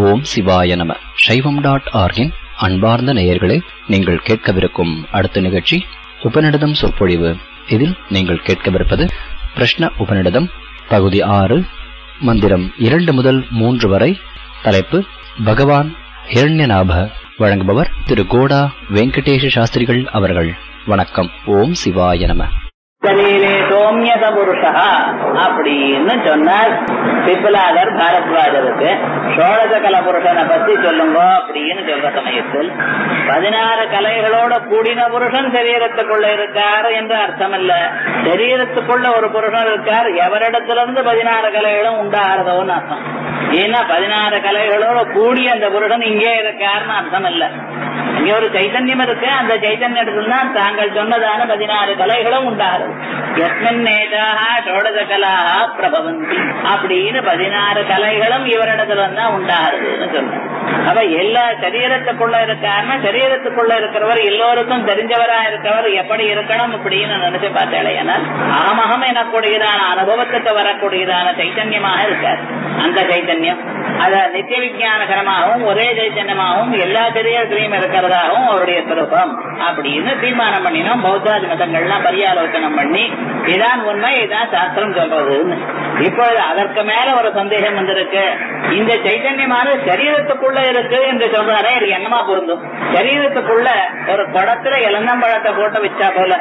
ஓம் சிவாய நம சைவம் டாட் ஆர்கின் அன்பார்ந்த நேயர்களே நீங்கள் கேட்கவிருக்கும் அடுத்த நிகழ்ச்சி உபநிடதம் சொற்பொழிவு இதில் நீங்கள் கேட்கவிருப்பது பிரஷ்ன உபநிடதம் பகுதி ஆறு மந்திரம் இரண்டு முதல் மூன்று வரை தலைப்பு பகவான் ஹிரண்யநாப வழங்குபவர் திரு கோடா வெங்கடேஷ சாஸ்திரிகள் அவர்கள் வணக்கம் ஓம் சிவாய நம சரீரே சோமியத புருஷா அப்படின்னு சொன்னார் பிப்பலாதர் பாரத்வாஜருக்கு சோழத கல புருஷனை பத்தி சொல்லுங்க அப்படின்னு சொல்ற சமயத்தில் பதினாறு கலைகளோட கூடின புருஷன் சரீரத்துக்குள்ள இருக்கார் என்று அர்த்தம் இல்ல சரீரத்துக்குள்ள ஒரு புருஷன் இருக்கார் எவரிடத்திலிருந்து பதினாறு கலைகளும் உண்டாகிறதோன்னு அர்த்தம் ஏன்னா பதினாறு கலைகளோட கூடி அந்த புருஷன் இங்கே இருக்காருன்னு அர்த்தம் இல்ல இங்க ஒரு சைத்தன்யம் இருக்கு அந்த சைத்தன்யத்துல தான் தாங்கள் சொன்னதான பதினாறு கலைகளும் உண்டாகிறது எஸ்மின் நேதாக ஷோடத கலாக பிரபவந்தி அப்படின்னு பதினாறு கலைகளும் இவரிடத்துல தான் உண்டாகிறதுன்னு சொன்னார் அப்ப எல்லா சரீரத்துக்குள்ள இருக்காருன்னா சரீரத்துக்குள்ள இருக்கிறவர் எல்லோருக்கும் தெரிஞ்சவரா இருக்கவர் எப்படி இருக்கணும் அப்படின்னு நினைச்சு பார்த்தாலேனா அகமகம் எனக்கூடியதான அனுபவத்துக்கு வரக்கூடியதான சைத்தன்யமாக இருக்கார் அந்த சைத்தன்யம் அத நித்திய விஜயானகரமாகவும் ஒரே சைத்தன்யமாகவும் எல்லா சரீரத்திலையும் இருக்கிறதாகவும் அவருடைய சுரூபம் அப்படின்னு தீர்மானம் பண்ணினோம் பௌத்தாதி மதங்கள்லாம் பரியாலோசனம் பண்ணி இதான் உண்மை இதான் சாஸ்திரம் சொல்றதுன்னு இப்பொழுது அதற்கு மேல ஒரு சந்தேகம் வந்திருக்கு இந்த சைத்தன்யமானது சரீரத்துக்குள்ள இருக்கு என்று சொல்றாரே இது என்னமா பொருந்தும் சரீரத்துக்குள்ள ஒரு குடத்துல இளந்தம்பழத்தை போட்டு வச்சா போல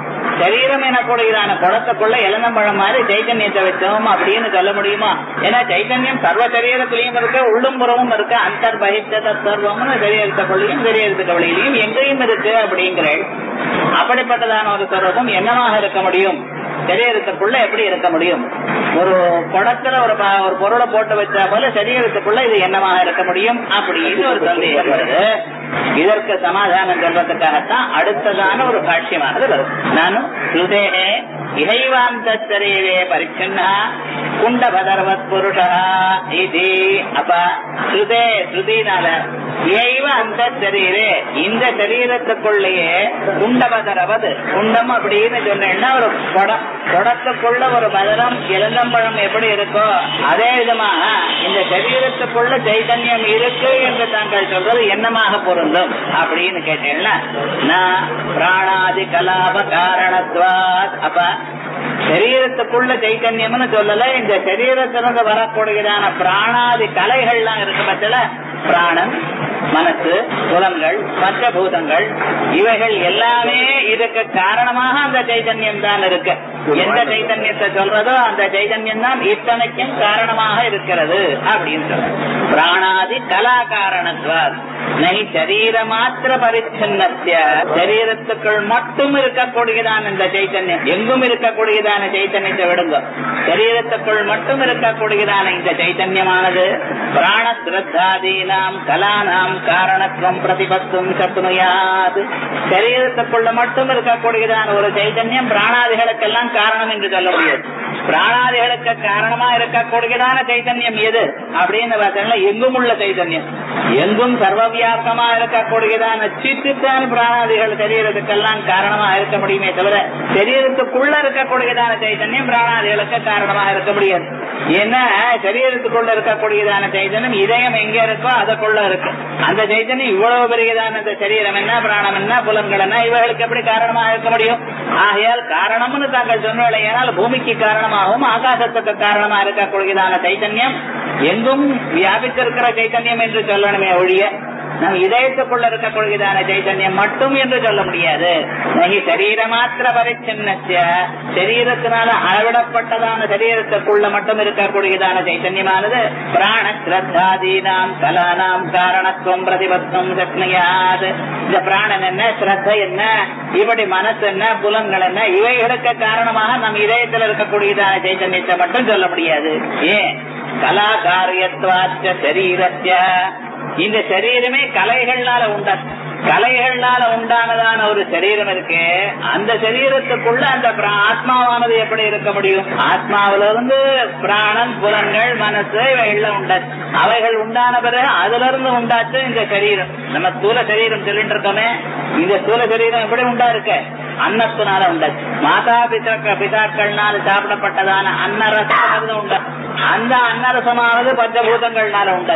சரீரம் எனக்கூடியதான குடத்துக்குள்ள இளந்தம்பழம் மாதிரி சைத்தன்யத்தை வச்சோம் அப்படின்னு சொல்ல முடியுமா ஏன்னா சைத்தன்யம் சர்வ சரீரத்திலையும் இருக்கு உள்ளும் புறமும் இருக்கு அந்தர் பகித்த சர்வம்னு சரீரத்துக்குள்ளையும் சரீரத்துக்கு வெளியிலையும் எங்கேயும் இருக்கு அப்படிங்கிறேன் அப்படிப்பட்டதான ஒரு சொரூபம் என்னமாக இருக்க முடியும் சரீரத்துக்குள்ள எப்படி இருக்க முடியும் ஒரு குடத்துல ஒரு ப- ஒரு பொருளை போட்டு வச்சா போல சரீரத்துக்குள்ள இது என்னமாக இருக்க முடியும் அப்படின்னு ஒரு சந்தேகம் வருது இதற்கு சமாதானம் சொல்றதுக்காகத்தான் அடுத்ததான ஒரு காட்சியமானது வரும் நானும் ஸ்ருதேகே இகைவாந்த சரீரே பரிச்சின்னா குண்டபதர்வத் புருஷா இது அப்ப ஸ்ருதே ஸ்ருதினால இகைவ அந்த சரீரே இந்த சரீரத்துக்குள்ளேயே குண்டபதரவது குண்டம் அப்படின்னு சொன்னேன்னா ஒரு குடம் குடத்துக்குள்ள ஒரு பதரம் இளந்தம்பழம் எப்படி இருக்கோ அதே விதமாக இந்த சரீரத்துக்குள்ள சைதன்யம் இருக்கு என்று தாங்கள் சொல்றது என்னமாக பொருந்தும் அப்படின்னு கேட்டீங்கன்னா நான் பிராணாதி கலாப காரணத்வாத் அப்ப சரீரத்துக்குள்ள சைத்தன்யம்னு சொல்லல இந்த சரீரத்திலிருந்து வரக்கூடியதான பிராணாதி கலைகள்லாம் இருக்கு பட்சல பிராணன் மனசு புலங்கள் பஞ்சபூதங்கள் இவைகள் எல்லாமே இதுக்கு காரணமாக அந்த சைதன்யம் தான் இருக்கு எந்த சைதன்யத்தை சொல்றதோ அந்த சைதன்யம் தான் இத்தனைக்கும் காரணமாக இருக்கிறது அப்படின்னு சொல்ற பிராணாதி கலா காரணத்வார் நை சரீர மாத்திர பரிச்சின்னத்திய சரீரத்துக்குள் மட்டும் இருக்கக்கூடியதான இந்த சைத்தன்யம் எங்கும் இருக்கக்கூடியதான சைத்தன்யத்தை விடுங்க சரீரத்துக்குள் மட்டும் இருக்கக்கூடியதான இந்த சைத்தன்யமானது பிராண சிரத்தாதீனாம் கலானாம் காரணத்துவம் பிரதிபத்தும் சத்துணுயாது சரீரத்துக்குள்ள மட்டும் இருக்கக்கூடியதான ஒரு சைத்தன்யம் பிராணாதிகளுக்கெல்லாம் காரணம் என்று சொல்ல முடியாது பிராணாதிகளுக்கு காரணமா இருக்கக்கூடியதான சைத்தன்யம் எது அப்படின்னு பார்த்தீங்கன்னா எங்கும் உள்ள சைத்தன்யம் எங்கும் சர்வவியாபகமா இருக்கக்கூடியதான சித்துத்தான் பிராணாதிகள் சரீரத்துக்கெல்லாம் காரணமா இருக்க முடியுமே தவிர சரீரத்துக்குள்ள இருக்கக்கூடியதான சைத்தன்யம் பிராணாதிகளுக்கு காரணமா இருக்க முடியாது ஏன்னா சரீரத்துக்குள்ள இருக்கக்கூடியதான சைத்தன்யம் இதயம் எங்க இருக்கோ அதுக்குள்ள இருக்கு அந்த சைத்தன்யம் இவ்வளவு பெரியதான இந்த சரீரம் என்ன பிராணம் என்ன புலன்கள் என்ன இவைகளுக்கு எப்படி காரணமா இருக்க முடியும் ஆகையால் காரணம்னு தாங்கள் சொன்னோம் ஏனால் பூமிக்கு காரணமாகவும் ஆகாசத்துக்கு காரணமா இருக்கக்கூடியதான சைத்தன்யம் எங்கும் வியாபித்திருக்கிற சைத்தன்யம் என்று சொல்லணுமே ஒழிய நம் இதயத்துக்குள்ள இருக்கக்கூடியதான சைத்தன்யம் மட்டும் என்று சொல்ல முடியாது நகி சரீர மாத்திர பரிச்சின்னத்திய சரீரத்தினால அளவிடப்பட்டதான சரீரத்துக்குள்ள மட்டும் இருக்கக்கூடியதான சைத்தன்யமானது பிராண ஸ்ரத்தாதீனாம் கலானாம் காரணத்துவம் பிரதிபத்துவம் சக்னியாது இந்த பிராணன் என்ன ஸ்ரத்த என்ன இப்படி மனசு என்ன புலன்கள் என்ன இவைகளுக்கு காரணமாக நம் இதயத்தில் இருக்கக்கூடியதான சைத்தன்யத்தை மட்டும் சொல்ல முடியாது ஏன் கலா காரியத்வாச்ச சரீரத்திய இந்த சரீரமே கலைகள்னால உண்டா கலைகள்னால உண்டானதான ஒரு சரீரம் இருக்கு அந்த சரீரத்துக்குள்ள அந்த பிரா- ஆத்மாவானது எப்படி இருக்க முடியும் ஆத்மாவிலிருந்து பிராணன் புலன்கள் மனசு இவைகள்லாம் உண்டாச்சு அவைகள் உண்டான பிறகு அதுல இருந்து உண்டாச்சு இந்த சரீரம் நம்ம ஸ்தூல சரீரம் சொல்லிட்டு இருக்கோமே இந்த ஸ்தூல சரீரம் எப்படி உண்டா இருக்கு அன்னத்தினால உண்டாச்சு மாதா பிதா பிதாக்கள்னால சாப்பிடப்பட்டதான அன்னரசம் உண்டா அந்த அன்னரசமானது பஞ்சபூதங்கள்னால உண்டாச்சு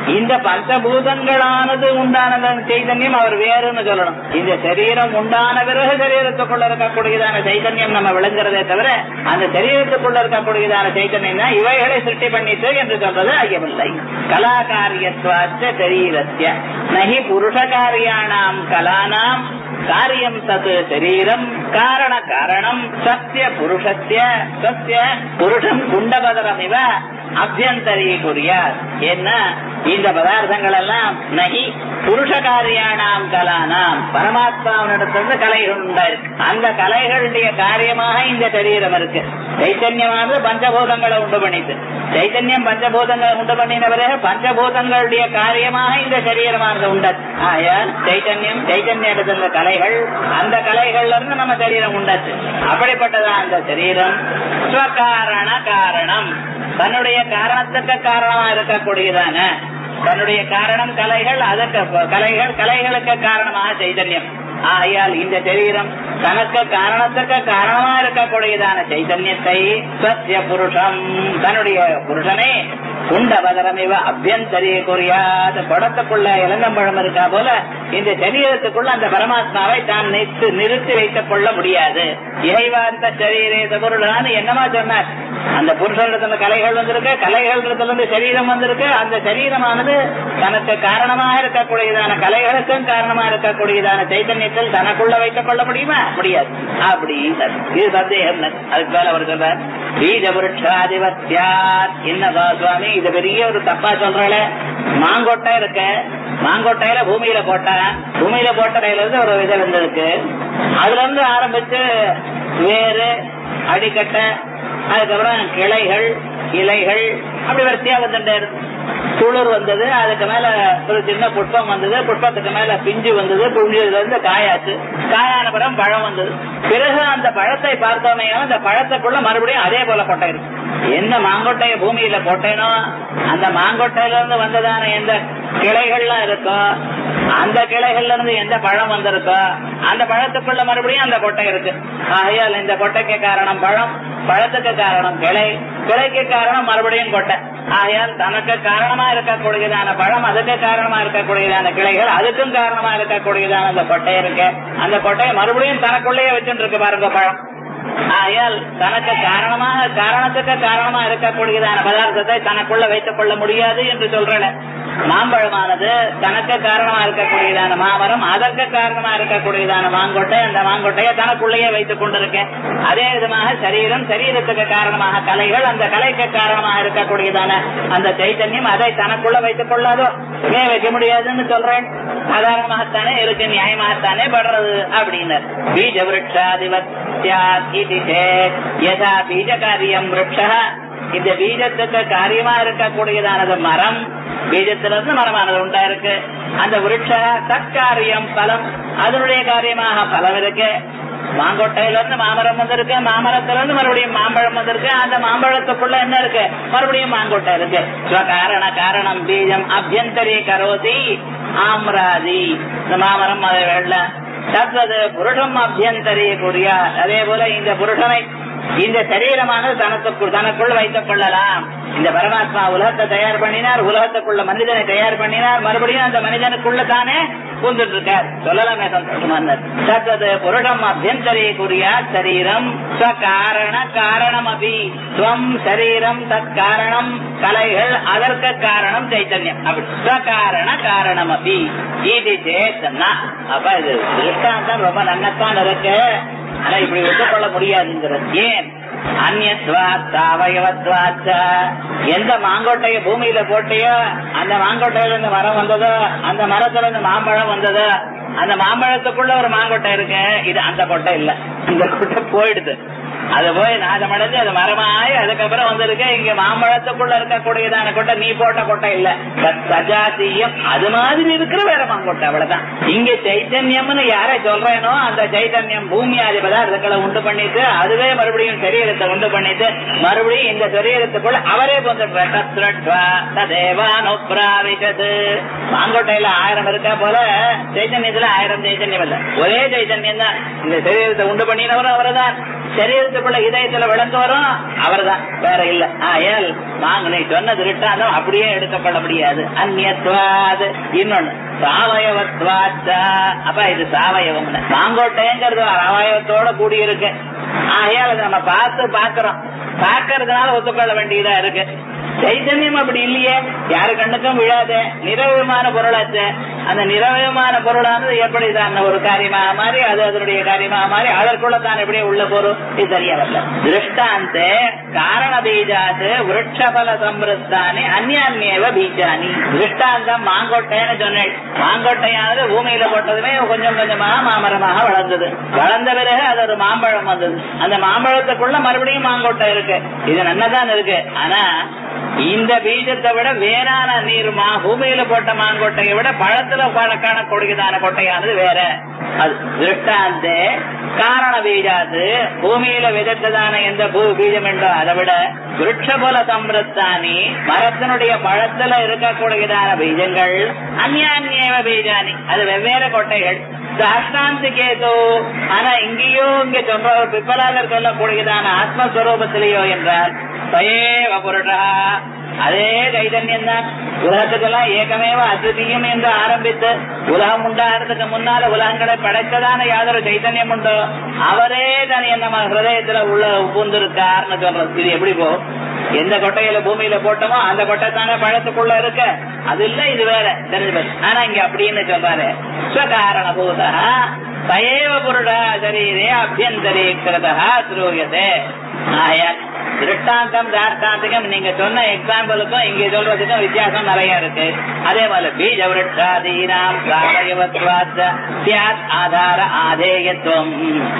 இந்த பஞ்சபூதங்களானது உண்டானது சைதன்யம் அவர் வேறுன்னு சொல்லணும் இந்த சரீரம் உண்டான பிறகு சரீரத்துக்குள்ள இருக்கக்கூடியதான சைதன்யம் நம்ம விளங்குறதே தவிர அந்த சரீரத்துக்குள்ள இருக்கக்கூடியதான சைதன்யம் தான் இவைகளை சிருஷ்டி பண்ணிட்டு என்று சொல்றது ஐயமில்லை கலாகாரியத்வாச்ச சரீரஸ்ய நகி புருஷ காரியாணாம் கலானாம் காரியம் தத் சரீரம் காரண காரணம் சத்திய புருஷஸ்ய சத்திய புருஷம் குண்டபதரம் இவ அபியந்தரி குறியார் என்ன இந்த பதார்த்தங்கள் எல்லாம் நகி புருஷ காரியானாம் கலானாம் பரமாத்மாவினிடத்திலிருந்து கலைகள் உண்டாயிருக்கு அந்த கலைகளுடைய காரியமாக இந்த சரீரம் இருக்கு சைத்தன்யமானது பஞ்சபூதங்களை உண்டு பண்ணிட்டு சைத்தன்யம் பஞ்சபூதங்களை உண்டு பண்ணின பிறகு பஞ்சபூதங்களுடைய காரியமாக இந்த சரீரமானது உண்டது ஆயால் சைத்தன்யம் சைத்தன்யத்திலிருந்த கலைகள் அந்த கலைகள்ல இருந்து நம்ம சரீரம் உண்டாச்சு அப்படிப்பட்டதா அந்த சரீரம் ஸ்வகாரண காரணம் தன்னுடைய காரணத்துக்கு காரணமா இருக்கக்கூடியதான தன்னுடைய காரணம் கலைகள் அதற்கு கலைகள் கலைகளுக்கு காரணமாக சைதன்யம் ஆகையால் இந்த சரீரம் தனக்கு காரணத்துக்கு காரணமா இருக்கக்கூடியதான சைதன்யத்தை சத்திய புருஷம் தன்னுடைய புருஷனை குண்டபதரம் இவ அபியந்தரிய குறியாத குடத்துக்குள்ள இளங்கம்பழம் இருக்கா போல இந்த சரீரத்துக்குள்ள அந்த பரமாத்மாவை தான் நிறுத்தி நிறுத்தி வைத்துக் கொள்ள முடியாது இறைவார்த்த சரீரேத பொருளான்னு என்னமா சொன்னார் அந்த புருஷனிடத்துல கலைகள் வந்திருக்கு கலைகள் இருந்து சரீரம் வந்திருக்கு அந்த சரீரமானது தனக்கு காரணமாக இருக்கக்கூடியதான கலைகளுக்கும் காரணமா இருக்கக்கூடியதான சைத்தன்யத்தில் தனக்குள்ள வைத்துக் கொள்ள முடியுமா முடியாது அப்படி இது சந்தேகம் அதுக்கு மேல அவர் சொல்றார் பீஜ புருஷாதிபத்தியார் என்னப்பா சுவாமி இது பெரிய ஒரு தப்பா சொல்றால மாங்கொட்டை இருக்க மாங்கொட்டையில பூமியில போட்டா பூமியில போட்டடையில இருந்து ஒரு விதை வந்திருக்கு அதுல இருந்து ஆரம்பிச்சு வேறு அடிக்கட்டை அதுக்கப்புறம் கிளைகள் இலைகள் அப்படி வரிசையா வந்துட்டே இருக்கு துளிர் வந்தது அதுக்கு மேல ஒரு சின்ன புஷ்பம் வந்தது புஷ்பத்துக்கு மேல பிஞ்சு வந்தது பிஞ்சுல இருந்து காயாச்சு காயான பிறம் பழம் வந்தது பிறகு அந்த பழத்தை பார்த்தோமே அந்த பழத்துக்குள்ள மறுபடியும் அதே போல கொட்டை இருக்கு எந்த மாங்கொட்டைய பூமியில போட்டேனோ அந்த மாங்கொட்டையில இருந்து வந்ததான எந்த கிளைகள்லாம் இருக்கோ அந்த கிளைகள்ல இருந்து எந்த பழம் வந்திருக்கோ அந்த பழத்துக்குள்ள மறுபடியும் அந்த கொட்டை இருக்கு ஆகையால் இந்த கொட்டைக்கு காரணம் பழம் பழத்துக்கு காரணம் கிளை கிளைக்கு காரணம் மறுபடியும் கொட்டை ஆகையால் தனக்கு காரணமா இருக்கக்கூடியதான பழம் அதுக்கு காரணமா இருக்கக்கூடியதான கிளைகள் அதுக்கும் காரணமா இருக்கக்கூடியதான அந்த கொட்டை இருக்கு அந்த கொட்டையை மறுபடியும் தனக்குள்ளேயே வச்சுட்டு இருக்கு பாருங்க பழம் ஆகையால் தனக்கு காரணமாக காரணத்துக்கு காரணமா இருக்கக்கூடியதான பதார்த்தத்தை தனக்குள்ள வைத்துக் கொள்ள முடியாது என்று சொல்றேன் மாம்பழமானது தனக்கு காரணமா இருக்கக்கூடியதான மாமரம் அதற்கு காரணமா இருக்கக்கூடியதான மாங்கொட்டை அந்த மாங்கொட்டையை தனக்குள்ளேயே வைத்துக் கொண்டிருக்கேன் அதே விதமாக சரீரம் சரீரத்துக்கு காரணமாக கலைகள் அந்த கலைக்கு காரணமாக இருக்கக்கூடியதான அந்த சைத்தன்யம் அதை தனக்குள்ள வைத்துக் கொள்ளாதோ ஏன் வைக்க முடியாதுன்னு சொல்றேன் சாதாரணமாகத்தானே இருக்கு நியாயமாகத்தானே படுறது அப்படின்னு பீஜ விரக்ஷாதிபத்தியா யதா பீஜ காரியம் விரக்ஷா இந்த பீஜத்துக்கு காரியமா இருக்கக்கூடியதானது மரம் பீஜத்திலிருந்து மரமானது உண்டா இருக்கு அந்த விருட்ச தற்காரியம் பலம் அதனுடைய காரியமாக பலம் இருக்கு மாங்கொட்டையில இருந்து மாமரம் வந்திருக்கு மாமரத்துல இருந்து மறுபடியும் மாம்பழம் வந்திருக்கு அந்த மாம்பழத்துக்குள்ள என்ன இருக்கு மறுபடியும் மாங்கொட்டை இருக்கு காரண காரணம் பீஜம் அபியந்தரி கரோதி ஆம்ராதி இந்த மாமரம் அதை வெள்ள தத்வது புருஷம் அபியந்தரி புரியா அதே போல இந்த புருஷனை இந்த சரீரமானது தனக்குள் தனக்குள் வைத்துக் கொள்ளலாம் இந்த பரமாத்மா உலகத்தை தயார் பண்ணினார் உலகத்துக்குள்ள மனிதனை தயார் பண்ணினார் மறுபடியும் அந்த மனிதனுக்குள்ள தானே பூந்துட்டு இருக்கார் சொல்லலாமே சந்தோஷமா தத்தது புருஷம் அபியந்தரே குறியா சரீரம் காரண காரணம் அபி துவம் சரீரம் தத் காரணம் கலைகள் அதற்கு காரணம் சைத்தன்யம் அப்படி காரண காரணம் அபி இது சேத்தன்னா அப்ப இது திருஷ்டாந்தம் ரொம்ப நன்னத்தான் இருக்கு ஆனா இப்படி ஒத்துக்கொள்ள முடியாதுங்கிறது ஏன் அந்நியத்வாத்தாவயவத்வாச்ச எந்த மாங்கொட்டைய பூமியில போட்டியோ அந்த மாங்கொட்டையில இருந்து மரம் வந்ததோ அந்த மரத்துல இருந்து மாம்பழம் வந்ததோ அந்த மாம்பழத்துக்குள்ள ஒரு மாங்கொட்டை இருக்கு இது அந்த கொட்டை இல்ல இந்த கொட்டை போயிடுது அது போய் நாதமடைஞ்சு அது மரமாயி அதுக்கப்புறம் வந்திருக்கு இங்க மாம்பழத்துக்குள்ள இருக்கக்கூடியதான கொட்டை நீ போட்ட கொட்டை இல்ல சஜாசியம் அது மாதிரி இருக்கிற வேற மாங்கொட்டை அவ்வளவுதான் இங்க சைத்தன்யம்னு யாரை சொல்றேனோ அந்த சைத்தன்யம் பூமி ஆதி பதார்த்தங்களை உண்டு பண்ணிட்டு அதுவே மறுபடியும் சரீரத்தை உண்டு பண்ணிட்டு மறுபடியும் இந்த சரீரத்துக்குள்ள அவரே ததேவானுப்ராவிஷது மாங்கொட்டையில ஆயிரம் இருக்கா போல சைத்தன்யத்துல ஆயிரம் சைத்தன்யம் இல்ல ஒரே சைத்தன்யம் தான் இந்த சரீரத்தை உண்டு பண்ணினவரும் அவர்தான் சரீரத்துக்குள்ள இதயத்துல விளக்கு வரும் அவர்தான் வேற இல்ல ஆயல் வாங்க நீ சொன்ன திருட்டாந்தம் அப்படியே எடுக்கப்பட முடியாது அந்நியத்வாது இன்னொன்னு சாவயவத்வாச்சா அப்ப இது சாவயவம் மாங்கோட்டைங்கிறது அவயவத்தோட கூடி இருக்கு ஆகையால் அதை நம்ம பார்த்து பாக்குறோம் பார்க்கறதுனால ஒத்துக்கொள்ள வேண்டியதா இருக்கு சைத்தன்யம் அப்படி இல்லையே யாரு கண்ணுக்கும் விழாத நிரவயமான பொருளாச்சு அந்த நிரவயமான பொருளானது எப்படி தான் ஒரு காரியமாக மாறி அது அதனுடைய காரியமாக மாறி அதற்குள்ள தான் எப்படி உள்ள பொருள் இது சரியா வரல திருஷ்டாந்த காரண பீஜாத்து விருட்சபல சம்பிரஸ்தானி அந்நியேவ பீஜானி திருஷ்டாந்தம் மாங்கொட்டைன்னு சொன்னேன் மாங்கொட்டையானது பூமியில போட்டதுமே கொஞ்சம் கொஞ்சமாக மாமரமாக வளர்ந்தது வளர்ந்த பிறகு அது ஒரு மாம்பழம் வந்தது அந்த மாம்பழத்துக்குள்ள மறுபடியும் மாங்கொட்டை இருக்கு இது நன்னதான் இருக்கு ஆனா இந்த பீஜத்தை விட வேறான நீர் மா பூமியில போட்ட மாங்கொட்டையை விட பழத்துல பழ- காணக்கூடியதான கொட்டையானது வேற அது திருஷ்டாந்த காரண பீஜாது பூமியில விதைத்ததான எந்த பூ பீஜம் என்றோ அதை விட விருட்சபல சம்பிரத்தானி மரத்தினுடைய பழத்துல இருக்கக்கூடியதான பீஜங்கள் அந்நியான்யேவ பீஜானி அது வெவ்வேறு கொட்டைகள் சாஷ்டாந்தி கேது ஆனா இங்கேயோ இங்க சொல்ற பிப்பலாளர் சொல்லக்கூடியதான ஆத்மஸ்வரூபத்திலேயோ என்றால் சயேவ புருஷா அதே சைதன்யம் தான் உலகத்துக்கெல்லாம் ஏகமேவ அத்விதீயம் என்று ஆரம்பித்து உலகம் உண்டாகிறதுக்கு முன்னால உலகங்களை படைத்ததான யாதொரு சைதன்யம் உண்டோ அவரே தனிய நம்ம ஹிருதயத்துல உள்ள பூந்திருக்காருன்னு சொல்றது இது எப்படி போ எந்த கொட்டையில பூமியில போட்டோமோ அந்த கொட்டை தானே பழத்துக்குள்ள இருக்க அது இல்ல இது வேற தெரிஞ்சு போச்சு. ஆனா இங்க அப்படின்னு சொல்றாரு ஸ்வகாரண பூதா சயேவ புருடா சரீரே அபியந்தரே கிருதா ஸ்ரூயதே ஆயால் திருஷ்டாந்தம் தாஷ்டாந்திகம் நீங்க சொன்ன எக்ஸாம்பிளுக்கும் இங்க சொல்றதுக்கும் வித்தியாசம் நிறைய இருக்கு அதே போல பீஜ விருட்சாதீனாம் சாவயவத்வாச்ச சியாத் ஆதார ஆதேயத்துவம்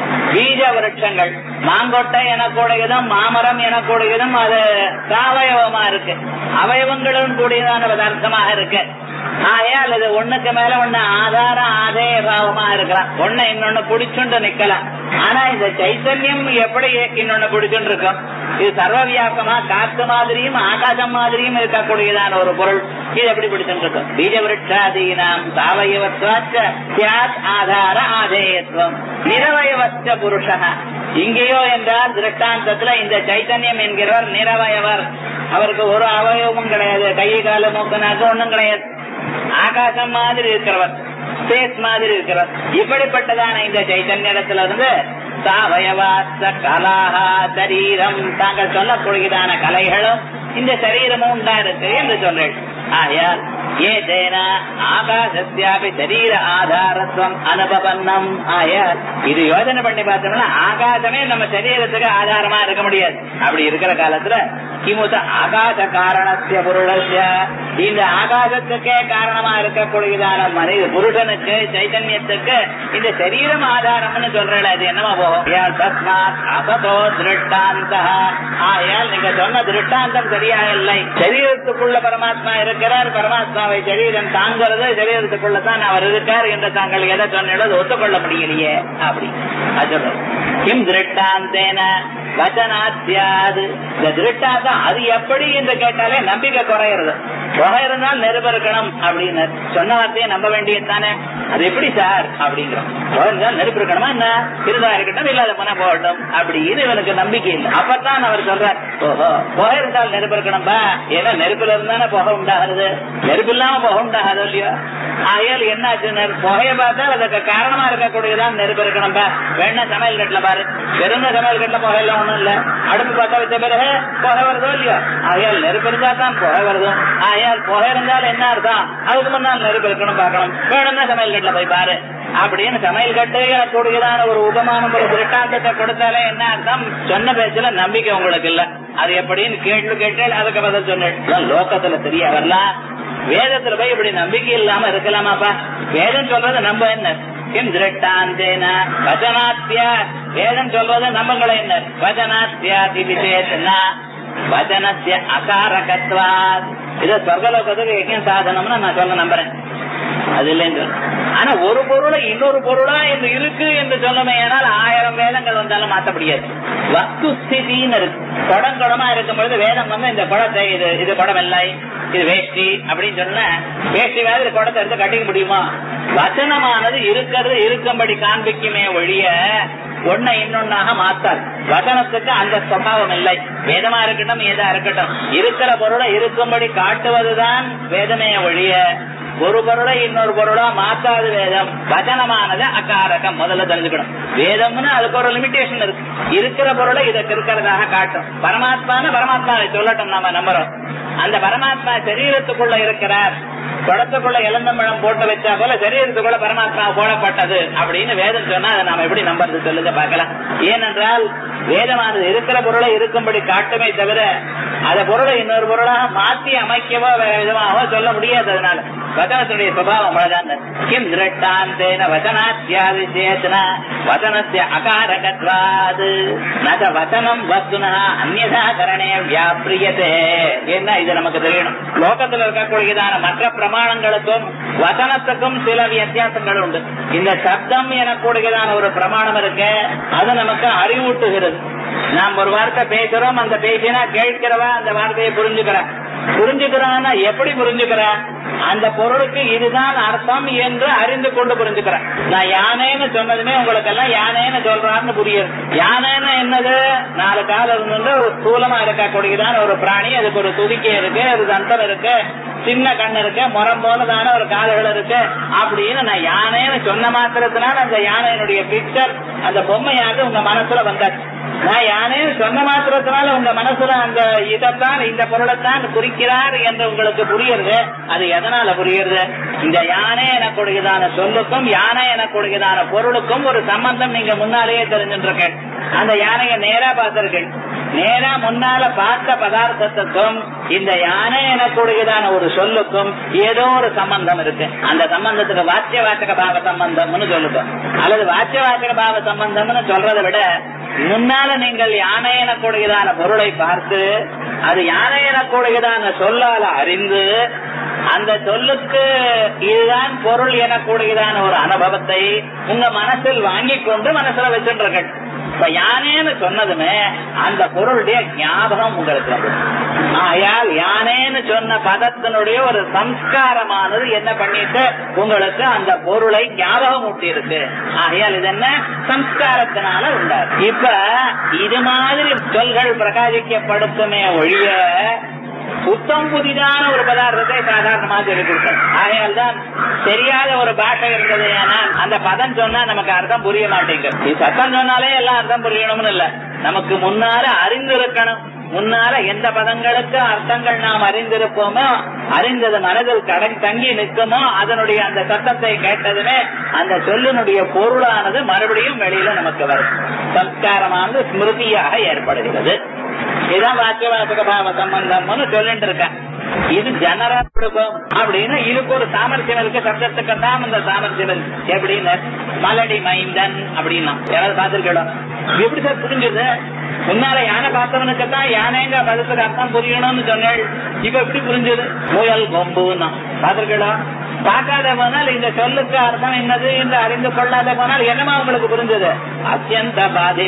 பீஜ விருட்சங்கள் மாங்கொட்டை எனக்கூடியதும் மாமரம் எனக்கூடியதும் அது சாவயவமா இருக்கு அவயவங்களும் கூடியதான பதார்த்தமாக இருக்கு ஆகையால் இது ஒண்ணுக்கு மேல ஒண்ணு ஆதார ஆதேய பாவமா இருக்கலாம் ஒண்ணு இன்னொன்னு பிடிச்சுண்டு நிக்கலாம் ஆனா இந்த சைத்தன்யம் எப்படி இன்னொன்னு பிடிச்சுட்டு இருக்கும் இது சர்வ வியாபமா காத்து மாதிரியும் ஆகாசம் மாதிரியும் இருக்கக்கூடியதான ஒரு பொருள் இது எப்படி பிடிச்சுட்டு இருக்கும் பீஜ விருட்சாதீனாம் சாவயவத்வாச்ச சியாத் ஆதார ஆதேயத்துவம் நிரவயவச்ச புருஷா இங்கேயோ என்றால் திருஷ்டாந்தத்துல இந்த சைத்தன்யம் என்கிறவர் நிரவயவர் அவருக்கு ஒரு அவயவமும் கிடையாது கை கால மூக்கு நாக்கு ஒண்ணும் கிடையாது ஆகாசம் மாதிரி இருக்கிறவர் ஸ்பேஸ் மாதிரி இருக்கிறவர் இப்படிப்பட்டதான இந்த சைத்தன்யத்துல இருந்து சாவயவாச கலாஹா சரீரம் தாங்கள் சொல்லக்கூடியதான கலைகளும் இந்த சரீரமும் உண்டா இருக்கு என்று சொல்றேன் ஆயால் ஏதேன ஆகாசத்தியாபி சரீர ஆதாரத்துவம் அனுபவன்னம் ஆயால் இது யோசனை பண்ணி பார்த்தோம்னா ஆகாசமே நம்ம சரீரத்துக்கு ஆதாரமா இருக்க முடியாது அப்படி இருக்கிற காலத்துல கிமுத ஆகாச காரணத்திய புருடஸ்ய இந்த ஆகாசத்துக்கே காரணமா இருக்கக்கூடியதான மனித புருஷனுக்கு சைதன்யத்துக்கு இந்த சரீரம் ஆதாரம்னு சொல்றேன் அது என்னமா போகும் யா தஸ்மாத் அசதோ திருஷ்டாந்த ஆயால் நீங்க சொன்ன திருஷ்டாந்தம் சரியா இல்லை சரீரத்துக்குள்ள பரமாத்மா இருக்கிறார் பரமாத்மாவை சரீரம் தாங்கிறது சரீரத்துக்குள்ள தான் அவர் இருக்கார் என்று தாங்கள் எதை சொன்னீங்களோ அது ஒத்துக்கொள்ள முடியலையே அப்படி அது சொல்றோம். கிம் திருஷ்டாந்தேன வச்சனாத்தியாது இந்த திருஷ்டாந்தம் அது எப்படி என்று கேட்டாலே நம்பிக்கை குறையிறது புகை இருந்தால் நெருப்பு இருக்கணும் அப்படின்னு சொன்ன வார்த்தையை நம்ப வேண்டியது தானே அது எப்படி சார் அப்படிங்கிறோம் புகை இருந்தால் நெருப்பு இருக்கணுமா என்ன இருந்தா இருக்கட்டும் இல்லாத போனா போகட்டும் அப்படின்னு இவனுக்கு நம்பிக்கை இல்லை அப்பதான் அவர் சொல்றார் ஓஹோ புகை இருந்தால் நெருப்பு இருக்கணும்பா ஏன்னா நெருப்புல இருந்தானே புகை உண்டாகிறது நெருப்பு இல்லாம புகை உண்டாகாது இல்லையோ ஆகையால் என்ன ஆச்சுன்னு புகைய பார்த்தா அதுக்கு காரணமா இருக்கக்கூடியதான் நெருப்பு இருக்கணும்பா வேணா சமையல் கட்டுல பாரு வெறும் சமையல் கட்டுல புகை எல்லாம் ஒண்ணும் இல்ல அடுப்பு பார்த்தா வச்ச பிறகு புகை வருதோ இல்லையோ ஆகையால் நெருப்பு இருந்தா தான் புகை வருதும் ஆகையால் புகை இருந்தால் என்ன அர்த்தம் அதுக்கு முன்னால் நெருப்பு இருக்கணும் பார்க்கணும் வேணும்னா சமையல் கட்டுல போய் பாரு அப்படின்னு சமையல் கட்டு கூடியதான ஒரு உபமானம் ஒரு திருட்டாந்தத்தை கொடுத்தாலே என்ன அர்த்தம் சொன்ன பேச்சுல நம்பிக்கை உங்களுக்கு இல்ல அது எப்படின்னு கேட்டு கேட்டு அதுக்கு பதில் சொன்னேன் லோகத்துல தெரிய வரலாம் வேதத்துல போய் இப்படி நம்பிக்கை இல்லாம இருக்கலாமாப்பா வேதம் சொல்றது நம்ம என்ன கிம் திருஷ்டாந்தேன வச்சனாத்தியா வேதம் சொல்றது நம்பங்களை என்ன வச்சனாத்தியா திவிசேஷனா வச்சனத்திய அகாரகத்வா இது சொர்க்கலோகத்துக்கு எங்க சாதனம்னு நான் சொல்ல நம்புறேன் அது இல்லைன்னு ஆனா ஒரு பொருளை இன்னொரு பொருளா என்று இருக்கு என்று சொல்லுமே ஆனால் ஆயிரம் வேதங்கள் வந்தாலும் மாத்த முடியாது வஸ்து ஸ்திதின்னு இருக்கு குடம் குடமா இருக்கும் பொழுது வேதம் வந்து இந்த குடத்தை இது இது குடம் இல்லை இது வேஷ்டி அப்படின்னு சொன்ன வேஷ்டி மாதிரி குடத்தை எடுத்து கட்டிக்க முடியுமா வசனமானது இருக்கிறது இருக்கும்படி காண்பிக்குமே ஒழிய ஒன்னை இன்னொன்னாக மாத்தாது வசனத்துக்கு அந்த சுவாவம் இல்லை வேதமா இருக்கட்டும் ஏதா இருக்கட்டும் இருக்கிற பொருளை இருக்கும்படி காட்டுவதுதான் வேதமே ஒழிய ஒரு பொருளை இன்னொரு பொருளா மாத்தாது வேதம் வச்சனமானது அகாரகம் முதல்ல தெரிஞ்சுக்கணும் வேதம்னு அதுக்கு ஒரு லிமிடேஷன் இருக்கு இருக்கிற பொருளை இதுக்கு இருக்கிறதாக காட்டும் பரமாத்மான பரமாத்மாவை சொல்லட்டும் நம்ம நம்புறோம் அந்த பரமாத்மா சரீரத்துக்குள்ள இருக்கிறார் குடத்துக்குள்ள இளந்தம்பழம் போட்டு வச்சா போல சரீரத்துக்குள்ள பரமாத்மா போடப்பட்டது அப்படின்னு வேதம் சொன்னா அதை நாம எப்படி நம்புறது சொல்லுங்க பார்க்கலாம் ஏனென்றால் வேதமானது இருக்கிற பொருளை இருக்கும்படி காட்டுமே தவிர அந்த பொருளை இன்னொரு பொருளாக மாற்றி அமைக்கவோ வேற விதமாகவோ சொல்ல முடியாது அதனால வச்சனத்துடைய சுபாவம் அவ்வளவுதான் கிம் திருட்டாந்தேன வச்சனாத்தியாதி சேத்தனா வச்சனத்திய அகாரகத்வாது நத வச்சனம் வஸ்துனா அந்நதா கரணே வியாபிரியதே என்ன இது நமக்கு தெரியணும் லோகத்தில் இருக்கக்கூடியதான மற்ற பிரமாணங்களுக்கும் வசனத்துக்கும் சில வித்தியாசங்கள் உண்டு இந்த சப்தம் எனக்கூடியதான ஒரு பிரமாணம் இருக்கு அது நமக்கு அறிவூட்டுகிறது நாம் ஒரு வார்த்தை பேசுறோம் அந்த பேசினா கேட்கிறவா அந்த வார்த்தையை புரிஞ்சுக்கிறான் புரிஞ்சுக்கிறான்னா எப்படி புரிஞ்சுக்கிறான் அந்த பொருளுக்கு இதுதான் அர்த்தம் என்று அறிந்து கொண்டு புரிஞ்சுக்கிறான் நான் யானைன்னு சொன்னதுமே உங்களுக்கு எல்லாம் யானைன்னு சொல்றான்னு புரியுது யானைன்னு என்னது நாலு காலம் இருந்து ஒரு ஸ்தூலமா இருக்கக்கூடியதான ஒரு பிராணி அதுக்கு ஒரு துதிக்கை இருக்கு ஒரு தந்தம் இருக்கு சின்ன கண் இருக்கு முறம் போலதான ஒரு காதுகள் இருக்கு அப்படின்னு நான் யானைன்னு சொன்ன மாத்திரத்தினால அந்த யானையினுடைய பிக்சர் அந்த பொம்மையாக உங்க மனசுல வந்தாச்சு நான் யானைன்னு சொன்ன மாத்திரத்தினால உங்க மனசுல அந்த இதைத்தான் இந்த பொருளைத்தான் குறிக்கிறார் என்று உங்களுக்கு புரியுறது அது எதனால புரியுறது இந்த யானை எனக்கூடியதான சொல்லுக்கும் யானை எனக்கூடியதான பொருளுக்கும் ஒரு சம்பந்தம் நீங்க முன்னாலேயே தெரிஞ்சுட்டு அந்த யானையை நேரா பார்த்திருக்கேன் நேரா முன்னால பார்த்த பதார்த்தத்துக்கும் இந்த யானை எனக்கூடியதான ஒரு சொல்லுக்கும் ஏதோ ஒரு சம்பந்தம் இருக்கு அந்த சம்பந்தத்துக்கு வாத்திய வாச்சக பாவ சம்பந்தம்னு சொல்லுங்க அல்லது வாத்திய வாச்சக பாவ சம்பந்தம்னு சொல்றதை விட முன்னால நீங்கள் யானை எனக்கூடியதான பொருளை பார்த்து அது யானை எனக்கூடியதான சொல்லால அறிந்து அந்த சொல்லுக்கு இதுதான் பொருள் எனக்கூடியதான ஒரு அனுபவத்தை உங்க மனசில் வாங்கி கொண்டு மனசுல வச்சுருக்கேன் இப்ப யானேன்னு சொன்னதுமே அந்த பொருளுடைய ஞாபகம் உங்களுக்கு வந்துடும் ஆயால் யானேன்னு சொன்ன பதத்தினுடைய ஒரு சம்ஸ்காரமானது என்ன பண்ணிட்டு உங்களுக்கு அந்த பொருளை ஞாபகம் ஊட்டி இருக்கு ஆகையால் இது என்ன சம்ஸ்காரத்தினால உண்டாது இப்ப இது மாதிரி சொல்கள் பிரகாசிக்கப்படுத்துமே ஒழிய புத்தம் புதிதான ஒரு பதார்த்தத்தை சாதாரணமாக சொல்லிக் கொடுத்தார் ஆகையால் தான் தெரியாத ஒரு பாட்டை இருந்தது ஏன்னா அந்த பதம் சொன்னா நமக்கு அர்த்தம் புரிய மாட்டேங்குது நீ சத்தம் சொன்னாலே எல்லாம் அர்த்தம் புரியணும்னு இல்ல நமக்கு முன்னால அறிந்திருக்கணும் முன்னால எந்த பதங்களுக்கு அர்த்தங்கள் நாம் அறிந்திருப்போமோ அறிந்தது மனதில் கடன் தங்கி நிற்குமோ அதனுடைய அந்த சத்தத்தை கேட்டதுமே அந்த சொல்லினுடைய பொருளானது மறுபடியும் வெளியில நமக்கு வரும் சம்ஸ்காரமானது ஸ்மிருதியாக ஏற்படுகிறது இதான் வாக்கிய வாசக பாவ சம்பந்தம்னு சொல்லிட்டு இருக்கேன் இது ஜனரா கொடுக்கும் அப்படின்னு இதுக்கு ஒரு சாமர்த்தியம் இருக்கு சப்தத்துக்கு தான் அந்த சாமர்த்தியம் இருக்கு எப்படின்னு மலடி மைந்தன் அப்படின்னா யாராவது பார்த்திருக்கோம் எப்படி சார் புரிஞ்சுது முன்னால யானை பார்த்தவனுக்கு தான் யானைங்க பதத்துக்கு அர்த்தம் புரியணும்னு சொன்னேன் இப்ப எப்படி புரிஞ்சது முயல் கொம்புன்னா பார்த்திருக்கோம் பார்க்காத போனால் இந்த சொல்லுக்கு அர்த்தம் என்னது என்று அறிந்து கொள்ளாத போனால் என்னமா உங்களுக்கு புரிஞ்சது அத்தியந்த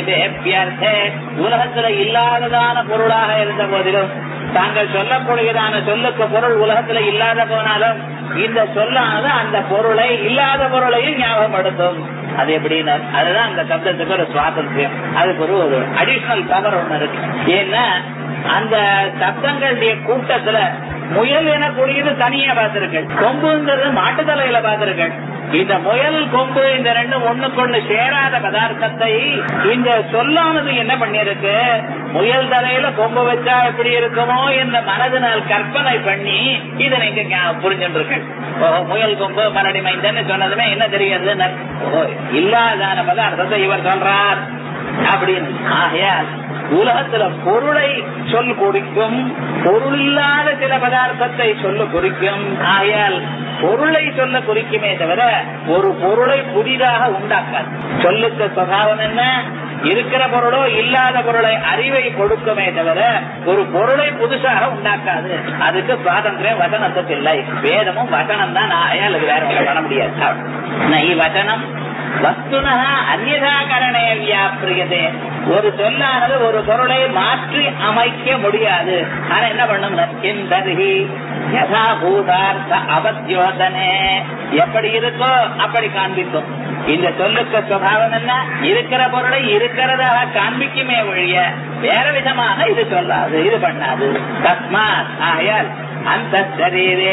பாதிதே உலகத்துல இல்லாததான பொருளாக இருந்த போதிலும் தாங்கள் சொல்லக்கூடியதான சொல்லுக்கு பொருள் உலகத்துல இல்லாத போனாலும் இந்த சொல்லானது அந்த பொருளை இல்லாத பொருளையும் ஞாபகப்படுத்தும் அது எப்படின்னா அதுதான் அந்த சப்தத்துக்கு ஒரு சுவாதந்திரம் அதுக்கு ஒரு ஒரு அடிஷனல் பவர் ஒண்ணு இருக்கு ஏன்னா அந்த சப்தங்களுடைய கூட்டத்துல முயல் எனக்கூடியது தனியா பார்த்திருக்கேன் கொம்புங்கிறது மாட்டுத்தலையில பார்த்திருக்கேன் இந்த முயல் கொம்பு இந்த ரெண்டும் ஒண்ணுக்கொண்ணு சேராத பதார்த்தத்தை இந்த சொல்லானது என்ன பண்ணிருக்கு முயல் தலையில கொம்பு வச்சா எப்படி இருக்குமோ இந்த மனதினால் கற்பனை பண்ணி இதை நீங்க ஞா- புரிஞ்சுட்டு இருக்கேன் ஓ முயல் கொம்பு மரடி மைந்தன்னு சொன்னதுமே என்ன தெரியாது ஓ இல்லாதான பதார்த்தத்தை இவர் சொல்றார் அப்படின்னு ஆகையால் உலகத்துல பொருளை சொல் குறிக்கும் பொருள் இல்லாத சில பதார்த்தத்தை சொல்ல குறிக்கும் ஆகையால் பொருளை சொல்ல குறிக்குமே தவிர ஒரு பொருளை புதிதாக உண்டாக்காது சொல்லுக்கு சுவாவம் என்ன இருக்கிற பொருளோ இல்லாத பொருளை அறிவை கொடுக்குமே தவிர ஒரு பொருளை புதுசாக உண்டாக்காது அதுக்கு சுவாதந்திரம் வசனத்துக்கு இல்லை வேதமும் வசனம் தான் ஆகையால் அது வேற ஒன்றும் பண்ண முடியாது நை வசனம் வஸ்துனா அந்நிதாகரணே வியாபிரியதே ஒரு சொல்லானது ஒரு பொருளை மாற்றி அமைக்க முடியாது ஆனா என்ன பண்ணும் கிந்தர்ஹி யதா பூதார்த்த அவத்யோதனே எப்படி இருக்கோ அப்படி காண்பிக்கும் இந்த சொல்லுக்கு சுவாவம் என்ன இருக்கிற பொருளை இருக்கிறதாக காண்பிக்குமே ஒழிய வேற விதமாக இது சொல்லாது இது பண்ணாது தஸ்மாத் ஆயால் அந்த சரீரே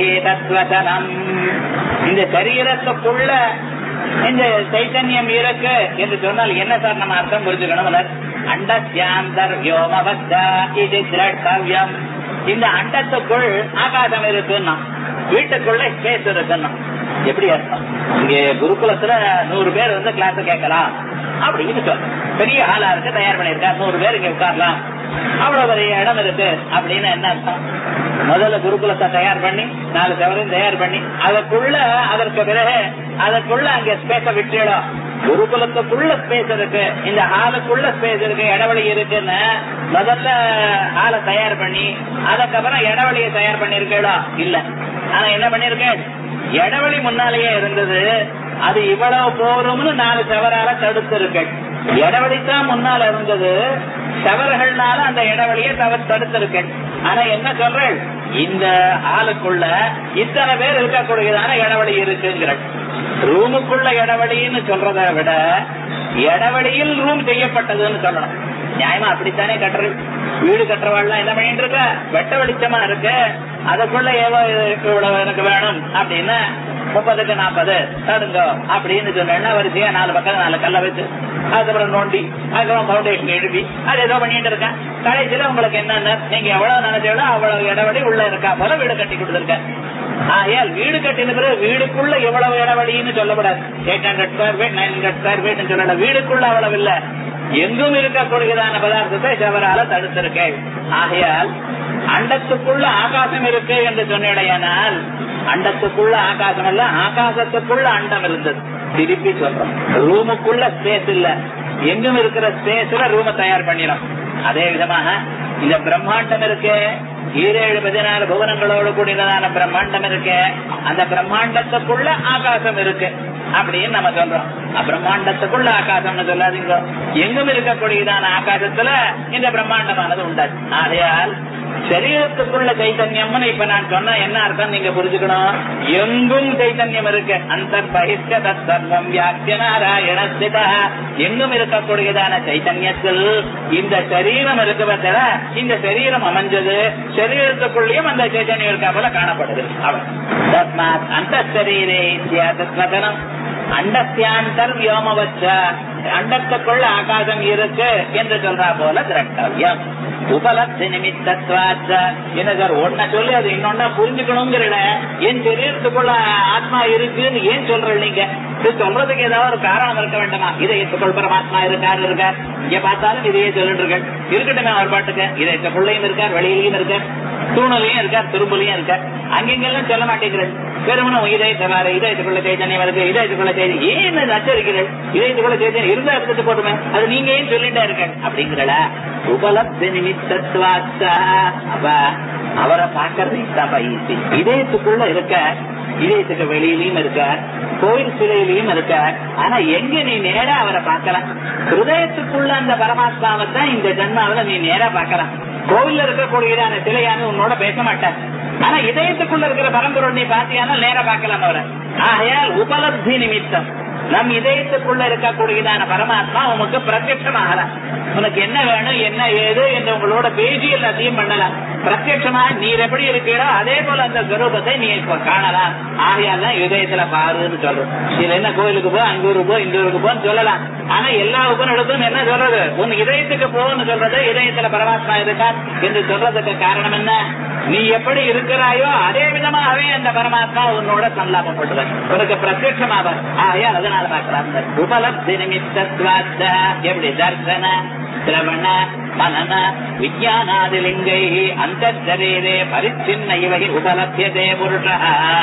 தத்வதனம் இந்த சரீரத்துக்குள்ள இந்த சைத்தன்யம் இருக்கு என்று சொன்னால் என்ன சார் நம்ம அர்த்தம் புரிஞ்சுக்கணும் அண்டத்தியாந்தர் யோமபத்தா இது திரட்டவியம் இந்த அண்டத்துக்குள் ஆகாசம் இருக்குன்னா வீட்டுக்குள்ள ஸ்பேஸ் இருக்குன்னா எப்படி அர்த்தம் இங்க குருகுலத்துல நூறு பேர் வந்து கிளாஸ் கேட்கலாம் அப்படின்னு சொல்ல பெரிய ஆளா இருக்கு தயார் பண்ணிருக்கா நூறு பேர் இங்க உட்காரலாம் அவ்வளவு பெரிய இடம் இருக்கு அப்படின்னு என்ன அர்த்தம் முதல்ல குருகுலத்தை தயார் பண்ணி நாலு சவரையும் தயார் பண்ணி அதற்குள்ள அதற்கு பிறகு அதற்குள்ள அங்க ஸ்பேஸ விட்டுடும் குருகுலத்துக்குள்ள ஸ்பேஸ் இருக்கு இந்த ஹாலுக்குள்ள ஸ்பேஸ் இருக்கு இடவெளி இருக்குன்னு முதல்ல ஹாலை தயார் பண்ணி அதுக்கப்புறம் இடவெளியை தயார் பண்ணிருக்கேடா இல்ல ஆனா என்ன பண்ணிருக்கேன் இடவெளி முன்னாலேயே இருந்தது அது இவ்வளவு போரும்னு நாலு சவரால தடுத்திருக்கேன் இடவெளி தான் முன்னால இருந்தது சவர்கள்னால அந்த இடவெளியை தவிர தடுத்திருக்கேன் ஆனா என்ன சொல்றேன் இந்த ஆளுக்குள்ள இத்தனை பேர் இருக்கக்கூடியதான இடவெளி இருக்குங்கிற ரூமுக்குள்ள இடவெளின்னு சொல்றதை விட இடவெளியில் ரூம் செய்யப்பட்டதுன்னு சொல்லணும் நியாயமா அப்படித்தானே கட்டுறது வீடு கட்டுறவாள்லாம் என்ன பண்ணிட்டு இருக்க வெட்ட வெளிச்சமா இருக்கு அதுக்குள்ள ஏதோ இவ்வளவு எனக்கு வேணும் அப்படின்னு முப்பதுக்கு நாற்பது தடுங்க அப்படின்னு சொன்னா வரிசையா நாலு பக்கம் நாலு கல்ல வச்சு அதுக்கப்புறம் நோண்டி அதுக்கப்புறம் பவுண்டேஷன் எழுப்பி அது ஏதோ பண்ணிட்டு இருக்கேன் கடைசியில உங்களுக்கு என்னென்ன நீங்க எவ்வளவு நினைச்சீங்களோ அவ்வளவு இடவெளி உள்ள இருக்கா போல வீடு கட்டி கொடுத்துருக்கேன் ஆகையால் வீடு கட்டின பிறகு வீடுக்குள்ள எவ்வளவு இடவெளின்னு சொல்லக்கூடாது eight hundred square feet nine hundred square feet சொல்லல வீடுக்குள்ள அவ்வளவு இல்ல எங்கும் இருக்கக்கூடியதான பதார்த்தத்தை சவரால தடுத்திருக்கேன் ஆகையால் அண்டத்துக்குள்ள ஆகாசம் இருக்கு என்று சொன்னேடையானால் அண்டத்துக்குள்ள ஆகாசம் இல்ல ஆகாசத்துக்குள்ள அண்டம் இருந்தது திருப்பி சொல்றோம் ரூமுக்குள்ள ஸ்பேஸ் இல்ல எங்கும் இருக்கிற ஸ்பேஸ்ல ரூம தயார் பண்ணிடும் அதே விதமாக இந்த பிரம்மாண்டம் இருக்கு ஈரேழு பதினாறு புவனங்களோடு கூடியதான பிரம்மாண்டம் இருக்கு அந்த பிரம்மாண்டத்துக்குள்ள ஆகாசம் இருக்கு அப்படின்னு நம்ம சொல்றோம் பிரம்மாண்டத்துக்குள்ள ஆகாசம்னு சொல்லாதீங்க எங்கும் இருக்கக்கூடியதான ஆகாசத்துல இந்த பிரம்மாண்டமானது உண்டாச்சு ஆகையால் சரீரத்துக்குள்ள சைத்தன்யம்னு இப்ப நான் சொன்னா என்ன அர்த்தம் நீங்க புரிஞ்சுக்கணும் எங்கும் சைத்தன்யம் இருக்கு அந்த பகிஷ்ட தர்மம் வியாக்கிய நாராயணஸ்திதா எங்கும் இருக்கக்கூடியதான சைத்தன்யத்தில் இந்த சரீரம் இருக்கிறத இந்த சரீரம் அமைஞ்சது சரீரத்துக்குள்ளேயும் அந்த சைத்தன்யம் இருக்கா போல காணப்படுது அவன் தஸ்மாத் அந்த சரீரே தத்வதனம் அண்டத்தியாந்தர் வியோமவச்ச அண்டத்துக்குள்ள ஆகாசம் இருக்கு என்று சொல்றா போல திரட்டவியம் உபலப்தி நிமித்தத்வாச்ச என்ன சார் ஒன்ன சொல்லி அது இன்னொன்னா புரிஞ்சுக்கணுங்கிறல என் சரீரத்துக்குள்ள ஆத்மா இருக்குன்னு ஏன் சொல்ற நீங்க இது சொல்றதுக்கு ஏதாவது ஒரு காரணம் இருக்க வேண்டாமா இதயத்துக்குள் பரமாத்மா இருக்காரு இருக்கார் இங்க பார்த்தாலும் இதையே சொல்லிட்டு இருக்கார் இருக்கட்டுமே அவர் பாட்டுக்கு இதயத்துக்குள்ளையும் இருக்கார் வெளியிலையும் இருக்கார் தூணலையும் இருக்கார் திரும்பலையும் இருக்கார் அங்கெங்கெல்லாம் சொல்ல மாட்டேங்கிறது பெருமனும் இதயத்தை வேற இதயத்துக்குள்ள சைத்தன்யம் இருக்கு இதயத்துக்குள்ள சைத்தன்யம் ஏன் நச்சரிக்கிறேன் இதயத்துக்குள்ள சைத்தன்யம் இருந்தா இருந்துட்டு போட்டுமே அது நீங்க ஏன் சொல்லிட்டே இருக்க அப்படிங்கிறல உபலப்தி நிமித்தத்வாச்சா அப்ப அவரை பாக்குறது இதாப்பா ஈஸி இதயத்துக்குள்ள இருக்க இதயத்துக்கு வெளியிலயும் இருக்க கோயில் சிலையிலையும் இருக்க ஆனா எங்க நீ நேரா அவரை பார்க்கலாம் ஹிருதயத்துக்குள்ள அந்த பரமாத்மாவை தான் இந்த ஜென்மாவில நீ நேரா பார்க்கலாம் கோவில்ல இருக்கக்கூடியதான சிலையான உன்னோட பேச மாட்டார் ஆனா இதயத்துக்குள்ள இருக்கிற பரம்பொருள் நீ பாத்தியானா நேரா பார்க்கலாம் அவரை ஆகையால் உபலப்தி நிமித்தம் நம் இதயத்துக்குள்ள இருக்கக்கூடியதான பரமாத்மா உனக்கு பிரத்யட்சமாகலாம் உனக்கு என்ன வேணும் என்ன ஏது என்று உங்களோட பேசி எல்லாத்தையும் பண்ணலாம் பிரத்யட்சமா நீர் எப்படி இருக்கிறோ அதே போல அந்த ஸ்வரூபத்தை நீ இப்ப காணலாம் ஆகையால் தான் இதயத்துல பாருன்னு சொல்றோம் இதுல என்ன கோயிலுக்கு போ அங்க ஊருக்கு போ இந்த ஊருக்கு போன்னு சொல்லலாம் ஆனா எல்லா உபநிடத்தும் என்ன சொல்றது உன் இதயத்துக்கு போன்னு சொல்றது இதயத்துல பரமாத்மா இருக்கா என்று சொல்றதுக்கு காரணம் என்ன நீ எப்படி இருக்கிறாயோ அதே விதமாகவே அந்த பரமாத்மா உன்னோட சல்லாபம் பண்றது உனக்கு பிரத்யட்சமாக ஆகையா அதனால பார்க்கலாம் உபலப்தி நிமித்தத்வாத்த எப்படி தர்சன சிரவண மனன விஜயானாதிலிங்கை அந்த சரீரே பரிச்சின்ன இவை உபலபியதே புருஷா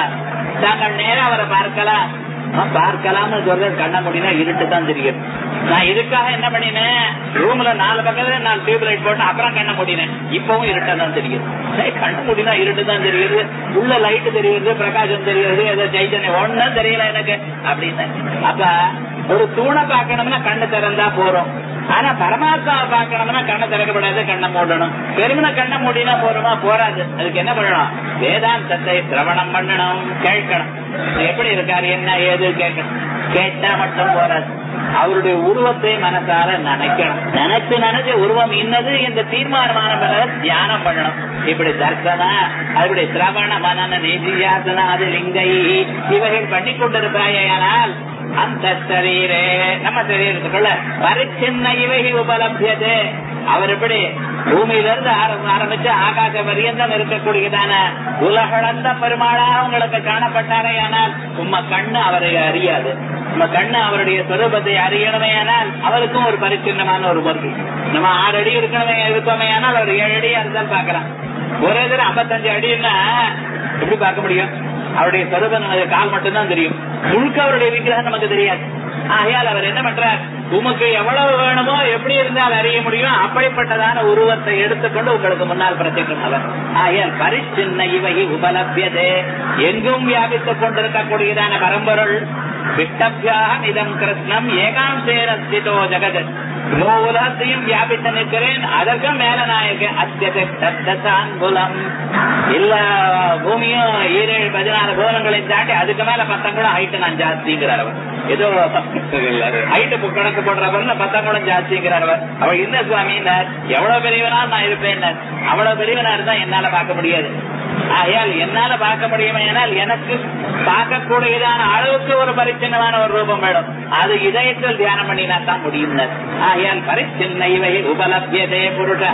தாங்கள் நேரம் அவரை பார்க்கலாம் நான் பார்க்கலாம்னு சொல்றது கண்ண முடினா இருட்டு தான் தெரியும் நான் இதுக்காக என்ன பண்ணினேன் ரூம்ல நாலு பக்கத்துல நாலு டியூப் லைட் போட்டு அப்புறம் கண்ண முடினேன் இப்பவும் இருட்டா தான் தெரியுது சரி, கண்ண முடினா இருட்டு தான் தெரியுது உள்ள லைட் தெரியுது பிரகாசம் தெரியுது ஏதோ சைத்தன்யம் ஒண்ணும் தெரியல எனக்கு அப்படின்னு அப்ப ஒரு தூணை பார்க்கணும்னா கண்ணு திறந்தா போறோம் ஆனா பரமாத்மாவை பார்க்கணும்னா கண்ணை திறக்கப்படாது கண்ணை மூடணும் பெருமனை கண்ணை மூடினா போறோமா போறாது அதுக்கு என்ன பண்ணணும் வேதாந்தத்தை சிரவணம் பண்ணணும் கேட்கணும் எப்படி இருக்காரு என்ன ஏது கேட்கணும் கேட்டா மட்டும் போறாது அவருடைய உருவத்தை மனசால நினைக்கணும் நினைச்சு நினைச்சு உருவம் இன்னது இந்த தீர்மானமான பிறகு தியானம் பண்ணணும் இப்படி தர்சனா அப்படி சிரவண மனன நிதியாசன அது லிங்கை இவைகள் பண்ணி கொண்டிருப்பாயானால் அந்த சரீரே நம்ம சரீரத்துக்குள்ள பரிச்சின்ன இவைகள் உபலபியது அவர் எப்படி பூமியில இருந்து ஆரம்ப- ஆரம்பிச்சு ஆகாச பரியந்தம் இருக்கக்கூடியதான உலகளந்த பெருமாளா உங்களுக்கு காணப்பட்டாரே ஆனால் உம்ம கண்ணு அவரை அறியாது உம்ம கண்ணு அவருடைய சொரூபத்தை அறியணுமே ஆனால் அவருக்கும் ஒரு பரிச்சின்னமான ஒரு பொருள் நம்ம ஆறு அடி இருக்கணுமே இருக்கோமே ஆனால் அவர் ஏழு அடியா இருந்தால் பாக்கலாம் ஒரே தடவை ஐம்பத்தஞ்சு அடின்னா எப்படி பார்க்க முடியும் அவருடைய சொரூபம் நமக்கு கால் மட்டும்தான் தெரியும் முழுக்க அவருடைய விக்கிரகம் நமக்கு தெரியாது ஆகையால் அவர் என்ன பண்றார் உமக்கு எவ்வளவு வேணுமோ எப்படி இருந்தால் அறிய முடியும் அப்படிப்பட்டதான உருவத்தை எடுத்துக்கொண்டு உங்களுக்கு முன்னால் பிரத்யேகம் அவர் ஆகையால் பரிச்சின்ன இவை உபலபியதே எங்கும் வியாபித்துக் கொண்டிருக்கக்கூடியதான பரம்பொருள் விட்டபியாகம் இதம் கிருஷ்ணம் ஏகாந்தேன ஸ்திதோ ஜெகத் நோ உலகத்தையும் வியாபித்து நிற்கிறேன் அதற்கும் மேல நாயக அத்தியதான் இல்ல பூமியும் ஈரேழு பதினாலு கோலங்களையும் தாண்டி அதுக்கு மேல பத்தங்குளம் ஹைட் நான் ஜாஸ்திங்கிறார் அவர் ஏதோ ஹைட்டு கணக்கு போடுறவர் பத்தங்குளம் ஜாஸ்திங்கிறார் அவர் அவர் என்ன சுவாமின்னார் எவ்வளவு பெரியவனா நான் இருப்பேன் அவ்வளவு பெரியவனா இருந்தா என்னால பார்க்க முடியாது ஆகையால் என்னால பார்க்க முடியுமே ஆனால் எனக்கு பார்க்கக்கூடியதான அளவுக்கு ஒரு பரிச்சின்னமான ஒரு ரூபம் வேணும் அது இதயத்தில் தியானம் பண்ணினா தான் முடியும் ஆகையால் பரிச்சின்ன இவை உபலபியதே புருஷ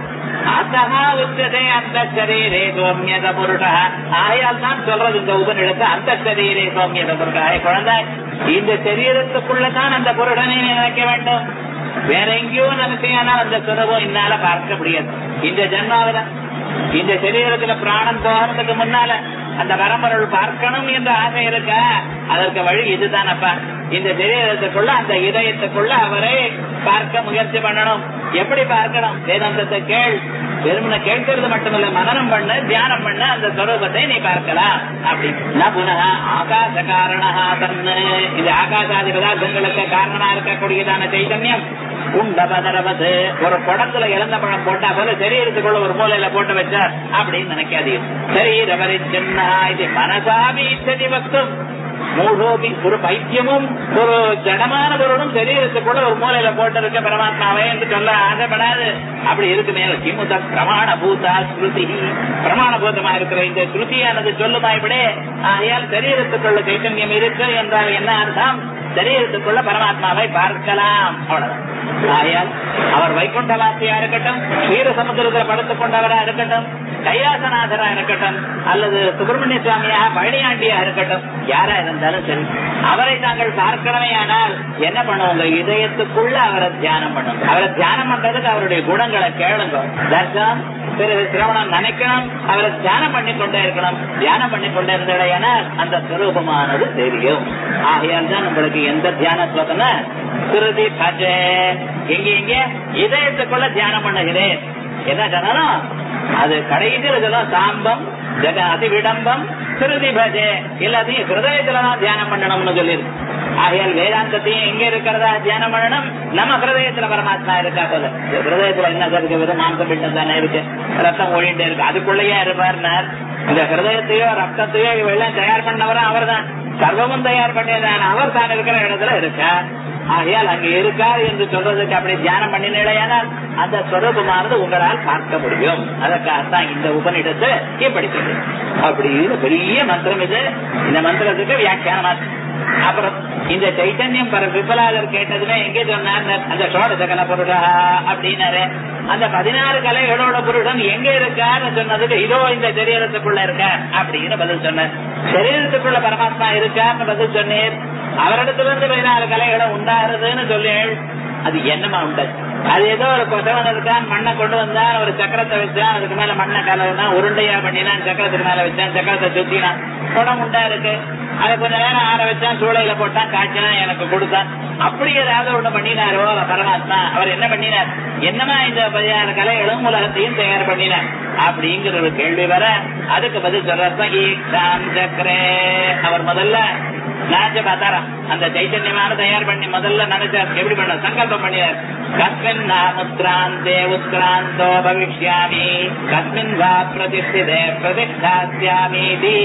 அத்தகா உச்சதே அந்த சரீரே சோமியத புருஷ ஆகையால் தான் சொல்றது இந்த உபநிடத்து அந்த சரீரே சோமியத புருஷ குழந்தை இந்த சரீரத்துக்குள்ளதான் அந்த புருடனை நினைக்க வேண்டும் வேற எங்கேயோ நினைச்சீங்கன்னா அந்த சுரபம் என்னால பார்க்க முடியாது இந்த ஜென்மாவில இந்த சரீரத்துல பிராணம் போகிறதுக்கு முன்னால அந்த வரம்பொருள் பார்க்கணும் என்ற ஆசை இருக்க அதற்கு வழி இதுதான் அப்பா இந்த சரீரத்துக்குள்ள அந்த இதயத்துக்குள்ள அவரை பார்க்க முயற்சி பண்ணணும் எப்படி பார்க்கணும் வேதாந்தத்தை கேள் வெறுமனை கேட்கறது மட்டுமல்ல மனனம் பண்ண தியானம் பண்ண அந்த ஸ்வரூபத்தை நீ பார்க்கலாம் அப்படி ந புனக ஆகாச காரணா தன்னு இது ஆகாசாதி பதார்த்தங்களுக்கு காரணமா இருக்கக்கூடியதான சைதன்யம் உண்டபதரவது ஒரு குடத்துல இழந்த பழம் போட்டா போல சரீரத்துக்குள்ள ஒரு மூலையில போட்டு வச்சார் அப்படின்னு நினைக்காதீங்க சரீரவரை சின்ன இது மனசாமி இச்சதி வக்தும் மூடோபி ஒரு பைத்தியமும் ஒரு ஜடமான பொருளும் சரீரத்துக்குள்ள ஒரு மூலையில போட்டிருக்க பரமாத்மாவே என்று சொல்ல ஆசைப்படாது அப்படி இருக்குமே கிமுத பிரமாண பூதா ஸ்ருதி பிரமாண பூதமா இருக்கிற இந்த ஸ்ருதியானது சொல்லுமா இப்படி ஆகையால் சரீரத்துக்குள்ள சைத்தன்யம் இருக்கு என்றால் என்ன அர்த்தம் சரீரத்துக்குள்ள பரமாத்மாவை பார்க்கலாம் அவ்வளவுதான் ஆகையால் அவர் வைகுண்டவாசியா இருக்கட்டும் வீர சமுத்திரத்தில் படுத்துக் கொண்டவரா இருக்கட்டும் கைலாசநாதரா இருக்கட்டும் அல்லது சுப்பிரமணிய சுவாமியா பழனியாண்டியா இருக்கட்டும் யாரா இருந்தாலும் சரி அவரை தாங்கள் பார்க்கணுமே ஆனால் என்ன பண்ணுவோங்க இதயத்துக்குள்ள அவரை தியானம் பண்ணுங்க அவரை தியானம் பண்றதுக்கு அவருடைய குணங்களை கேளுங்க தர்சனம் திரு சிரவணம் நினைக்கணும் அவரை தியானம் பண்ணி கொண்டே இருக்கணும் தியானம் பண்ணி கொண்டே இருந்தடையான அந்த சுரூபமானது தெரியும் ஆகையால் தான் உங்களுக்கு எந்த தியான ஸ்லோகம்னா சுருதி பஜே எங்க எங்க இதயத்துக்குள்ள தியானம் பண்ணுகிறேன் என்ன சொன்னாலும் அது கடைசியில் இதெல்லாம் சாம்பம் ஜெக அதிவிடம்பம் சுருதி பஜே எல்லாத்தையும் ஹிருதயத்துல தான் தியானம் பண்ணணும்னு சொல்லியிருக்கு ஆகையால் வேதாந்தத்தையும் எங்க இருக்கிறதா தியானம் பண்ணணும் நம்ம ஹிருதயத்துல பரமாத்மா இருக்கா போல இந்த ஹிருதயத்துல என்ன இருக்கு வெறும் மாம்சம் பிட்டம் தானே இருக்கு ரத்தம் ஓடிட்டே இருக்கு அதுக்குள்ளேயே இருப்பார்னார் இந்த ஹிருதயத்தையோ ரத்தத்தையோ இவெல்லாம் தயார் பண்ணவரும் அவர்தான் சர்வமும் தயார் பண்ணியதான அவர் தான் இருக்கிற இடத்துல இருக்கார் ஆகையால் அங்க இருக்கார் என்று சொல்றதுக்கு அப்படி தியானம் பண்ணினால் அந்த ஸ்வரூபமானது உங்களால் பார்க்க முடியும் அதற்காகத்தான் இந்த உபநிடத்தை இப்படி சொல்லு அப்படி இது பெரிய மந்திரம் இது இந்த மந்திரத்துக்கு வியாக்கியானமா இருக்கு. அப்புறம் இந்த சைத்தன்யம் பர விபலாதர் கேட்டதுமே எங்கே சொன்னார் அந்த சோடச கல புருஷா அப்படின்னாரு அந்த பதினாறு கலைகளோட புருஷன் எங்க இருக்காருன்னு சொன்னதுக்கு இதோ இந்த சரீரத்துக்குள்ள இருக்க அப்படின்னு பதில் சொன்னார் சரீரத்துக்குள்ள பரமாத்மா இருக்காருன்னு பதில் சொன்னீர் அவரிடத்திலிருந்து பதினாறு கலைகளும் உண்டாகிறதுன்னு சொல்லேள் அது என்னமா உண்டது அது ஏதோ ஒரு கொசவன் இருக்கான் மண்ணை கொண்டு வந்தான் ஒரு சக்கரத்தை வச்சான் அதுக்கு மேல மண்ணை கலவுனா உருண்டையா பண்ணினான் சக்கரத்துக்கு மேல வச்சான் சக்கரத்தை சுத்தினான் குடம் உண்டா இருக்கு அதை கொஞ்ச நேரம் ஆற வச்சான் சூளையில போட்டான் காய்ச்சினா எனக்கு கொடுத்தான் அப்படி ஏதாவது ஒண்ணு பண்ணினாரோ பரமாத்மா அவர் என்ன பண்ணினார் என்னமா இந்த பதினாறு கலைகளும் உலகத்தையும் தயார் பண்ணினார் அப்படிங்கிற ஒரு கேள்வி வர அதுக்கு பதில் சொல்றதுதான் ஈக்ஷாம் சக்கரே அவர் முதல்ல நினைச்சு பார்த்தாராம் அந்த சைத்தன்யமான தயார் பண்ணி முதல்ல நினைச்சார் எப்படி பண்ண சங்கல்பம் பண்ணினார் கஸ்மின் நாமுத்ராந்தே உத்ராந்தோ பவிஷ்யாமி கஸ்மின் வா பிரதிஷ்டிதே பிரதிஷ்டாஸ்யாமி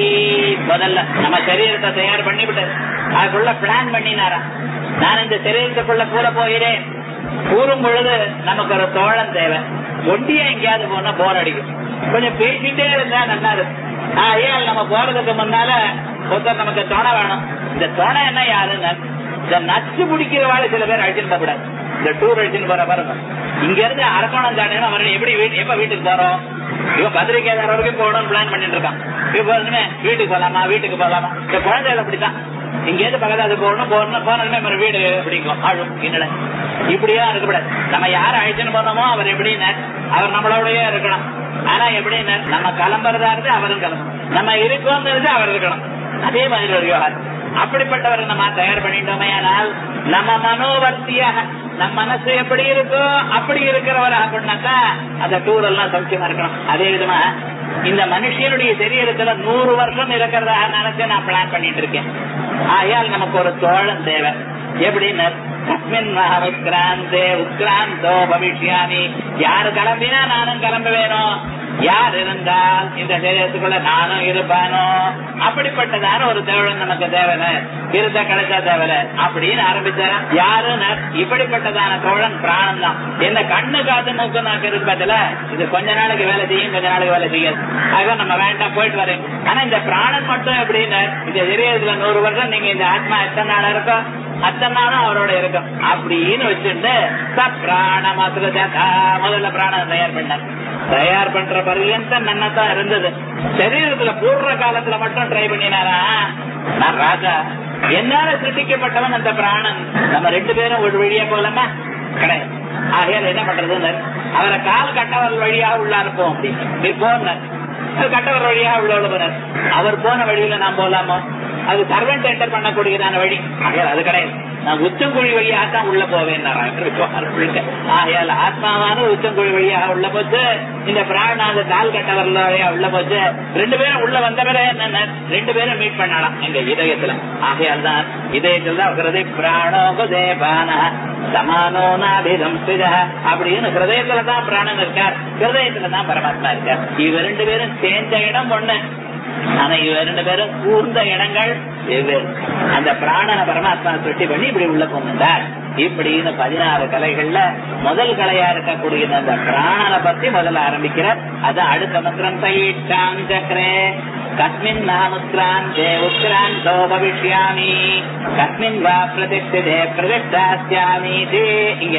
முதல்ல நம்ம சரீரத்தை தயார் பண்ணிவிட்டு அதுக்குள்ள பிளான் பண்ணினாரா நான் இந்த சரீரத்துக்குள்ள பூர போகிறேன் கூறும் பொழுது நமக்கு ஒரு தோழம் தேவை ஒண்டியா எங்கேயாவது போனா போர் அடிக்கும் கொஞ்சம் பேசிட்டே இருந்தா நல்லா இருக்கும் ஆகையால் நம்ம போறதுக்கு முன்னால ஒருத்தர் நமக்கு துணை வேணும் இந்த துணை என்ன யாருன்னு இந்த நச்சு பிடிக்கிறவாள் சில பேர் அழிச்சுட்டு கூடாது இந்த டூர் அழிச்சுட்டு போற பாருங்க இங்க இருந்து அரக்கோணம் தாண்டினா அவர்கள் எப்படி வீட்டு எப்ப வீட்டுக்கு போறோம் இவன் பத்திரிகையாளர் வரைக்கும் போகணும்னு பிளான் பண்ணிட்டு இருக்கான் இப்ப பாருங்க வீட்டுக்கு போலாமா வீட்டுக்கு போலாமா இந்த குழந்தைகள் அப்படித்தான் இங்க இருந்து பக்கத்துல அது போகணும் போகணும் போனதுமே நம்ம வீடு பிடிக்கும் ஆழும் என்னடா இப்படியா இருக்கக்கூடாது நம்ம யார் அழைச்சுன்னு போனோமோ அவர் எப்படின்னு அவர் நம்மளோடய இருக்கணும் ஆனா எப்படின்னு நம்ம கிளம்புறதா இருந்து அவரும் கிளம்பணும் நம்ம இருக்கோம்னு இருந்து அவர் இருக்கணும் அதே மாதிரி ஒரு விவகாரம் அப்படிப்பட்டவரை நம்ம தயார் பண்ணிட்டோமே ஆனால் நம்ம மனோவர்த்தியாக நம்ம மனசு எப்படி இருக்கோ அப்படி இருக்கிறவர் அப்படின்னாக்கா அந்த டூர் எல்லாம் சௌக்கியமா இருக்கணும் அதே விதமா இந்த மனுஷனுடைய சரீரத்துல நூறு வருஷம் இருக்கிறதாக நினைச்சு நான் பிளான் பண்ணிட்டு இருக்கேன் ஆகையால் நமக்கு ஒரு தோழன் தேவை எப்படின்னு கஸ்மின் உத்கிராந்தே உத்கிராந்தோ பவிஷ்யாமி யாரு கிளம்பினா நானும் கிளம்ப வேணும் யார் இருந்தால் இந்த சரீரத்துக்குள்ள நானும் இருப்பானோ அப்படிப்பட்டதான ஒரு தேவன் நமக்கு தேவன இருந்த கிடைச்சா தேவல அப்படின்னு ஆரம்பிச்சாரா யாருன்னு இப்படிப்பட்டதான தோழன் பிராணம் தான் என்ன கண்ணு காது மூக்கு நாக்கு இருக்கு பார்த்தல இது கொஞ்ச நாளைக்கு வேலை செய்யும் கொஞ்ச நாளைக்கு வேலை செய்யாது ஆக நம்ம வேண்டாம் போயிட்டு வரேன் ஆனா இந்த பிராணன் மட்டும் எப்படின்னு இந்த சரீரத்துல நூறு வருஷம் நீங்க இந்த ஆத்மா எத்தனை நாள் இருக்கோ அத்தனை நாளும் அவரோட இருக்கும் அப்படின்னு வச்சுட்டு பிராண மாத்திர முதல்ல பிராணம் தயார் பண்ணார் தயார் பண்ற பர்யந்தம் நன்னதான் இருந்தது சரீரத்துல பூர்வ காலத்துல மட்டும் ட்ரை பண்ணினாரா நான் ராஜா என்னால சிருஷ்டிக்கப்பட்டவன் அந்த பிராணன் நம்ம ரெண்டு பேரும் ஒரு வழியா போலமா கிடையாது ஆகையால் என்ன பண்றதுன்னு அவரை கால் கட்டவர் வழியாக உள்ள இருப்போம் அப்படின்னு போனார் அது கட்டவர் வழியாக உள்ள போனார் அவர் போன வழியில நான் போலாமோ அது சர்வெண்ட் என்டர் பண்ணக்கூடியதான வழி ஆகையால் அது கிடையாது நான் உச்சங்குழி வழியாக தான் உள்ள போவேன் ஆகையால் ஆத்மாவான உச்சங்குழி வழியாக உள்ள போச்சு இந்த பிராணாத கால் கட்டவர் வழியா உள்ள போச்சு ரெண்டு பேரும் உள்ள வந்த பிறகு என்ன ரெண்டு பேரும் மீட் பண்ணலாம் எங்க இதயத்துல ஆகையால் தான் இதயத்தில் தான் ஹிருதி பிராணோக தேவான சமானோ நாபிதம் அப்படின்னு ஹிருதயத்துல தான் பிராணன் இருக்கார் ஹிருதயத்துல தான் பரமாத்மா இருக்கார் இவ ரெண்டு பேரும் சேர்ந்த இடம் ஒண்ணு ஆனா இவ ரெண்டு பேரும் கூர்ந்த இடங்கள் வெவ்வேறு அந்த பிராணன பரமாத்மா சுட்டி பண்ணி இப்படி உள்ள போனார் இப்படின்னு பதினாறு கலைகள்ல முதல் கலையா இருக்கக்கூடிய அந்த பிராணனை பத்தி முதல்ல ஆரம்பிக்கிறார் அது அடுத்த மந்திரம் சயிட்டாம் சக்கரே கஸ்மின் நாமுத்ராந்தே உத்ராந்தோ பவிஷ்யாமி கஸ்மின் வா பிரதிஷ்டிதே பிரதிஷ்டாஸ்யாமி இங்க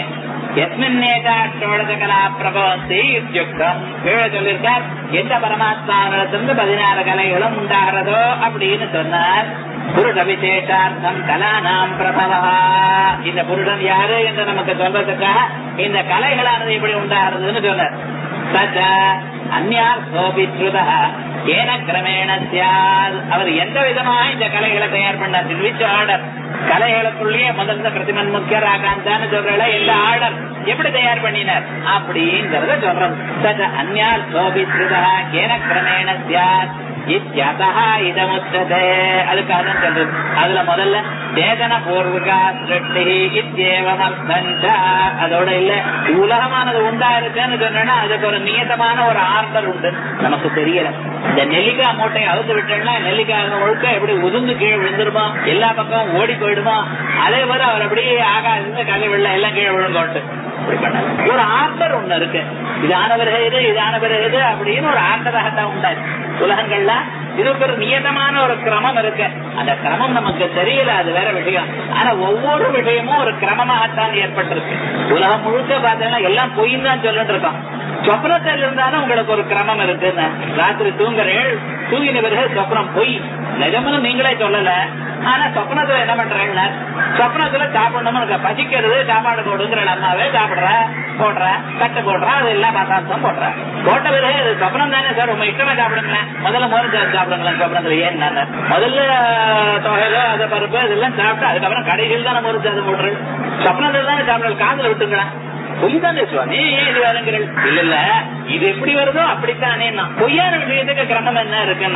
எஸ்மின்னேகாட்சோடகலா பிரபவந்தி இத்தியுக்தம் கீழே சொல்லியிருக்கார் எந்த பரமாத்மாவிடத்திலிருந்து பதினாறு கலைகளும் உண்டாகிறதோ அப்படின்னு சொன்னார் புருஷ விசேஷார்த்தம் கலானாம் பிரபவா இந்த புருஷன் யாரு என்று நமக்கு சொல்றதுக்காக இந்த கலைகளானது எப்படி உண்டாகிறதுன்னு சொன்னார் சச்ச அந்யார்த்தோபித்ருத ஏன கிரமேண சியாத் அவர் எந்த விதமாக இந்த கலைகளை தயார் பண்ணார் விச் ஆர்டர் கலைகளுக்குள்ளேயே முதல்ல பிரதிமன் முக்கிய ராகாந்தான்னு சொல்ற எந்த ஆர்டர் எப்படி தயார் பண்ணினார் அப்படிங்கறத சொல்றது சச்ச அந்யார் சோபித்ருதா ஏன கிரமேண சியாத் இத்தியதா இதமுத்ததே அதுக்காக தான் சொல்றது அதுல முதல்ல சேதன பூர்வகா சிருஷ்டி இத்தியேவமர்த்தஞ்ச அதோட இல்ல உலகமானது உண்டா இருக்குன்னு சொன்னா அதுக்கு ஒரு நியதமான ஒரு ஆர்டர் உண்டு நமக்கு தெரியல இந்த நெல்லிக்காய் மூட்டையை அவுத்து விட்டோம்னா நெல்லிக்காய் முழுக்க எப்படி உதுந்து கீழே விழுந்துருமா எல்லா பக்கமும் ஓடி போயிடுமா அதே மாதிரி அவர் அப்படியே ஆகாது கலை வெள்ள எல்லாம் கீழே விழுங்கோட்டு ஒரு ஆர்டர் ஒண்ணு இருக்கு இதான பிறகு இது இதான பிறகு இது அப்படின்னு ஒரு ஆர்டராகத்தான் உண்டாது உலகங்கள்ல இதுக்கு ஒரு நியதமான ஒரு கிரமம் இருக்கு அந்த கிரமம் நமக்கு தெரியல அது வேற விஷயம் ஆனா ஒவ்வொரு விஷயமும் ஒரு கிரமமாகத்தான் ஏற்பட்டிருக்கு உலகம் முழுக்க பார்த்தீங்கன்னா எல்லாம் பொய்ன்னு தான் சொல்லிட்டு இருக்கோம் சொப்னத்தில் இருந்தாலும் உங்களுக்கு ஒரு கிரமம் இருக்குன்னு ராத்திரி தூங்குறேன் தூங்கின பிறகு சொப்னம் பொய் நிஜம்னு நீங்களே சொல்லல ஆனா சொப்னத்துல என்ன பண்றேன் சொப்னத்துல சாப்பிடணும்னு பசிக்கிறது சாப்பாடு போடுங்கிற அம்மாவே சாப்பிடுற போடுற கட்டு போடுற அது எல்லாம் மசாசம் போடுற போட்ட பிறகு அது சொப்னம் தானே சார் உங்க இஷ்டமா சாப்பிடுங்களேன் முதல்ல மோர் சாப்பிடுங்களேன் சொப்னத்துல ஏன் முதல்ல தொகையில அது பருப்பு இதெல்லாம் சாப்பிட்டு அதுக்கப்புறம் கடைகள் தானே மோர் அது போடுறது சொப்னத்துல தானே சாப்பிடல காதுல விட்டுங்களேன் பொய்தானே சுவாமி ஏன் இது வேறுங்கிறீர்கள் இல்ல இல்ல இது எப்படி வருதோ அப்படித்தானே பொய்யான விஷயத்துக்கு கிரமம் என்ன இருக்குன்னா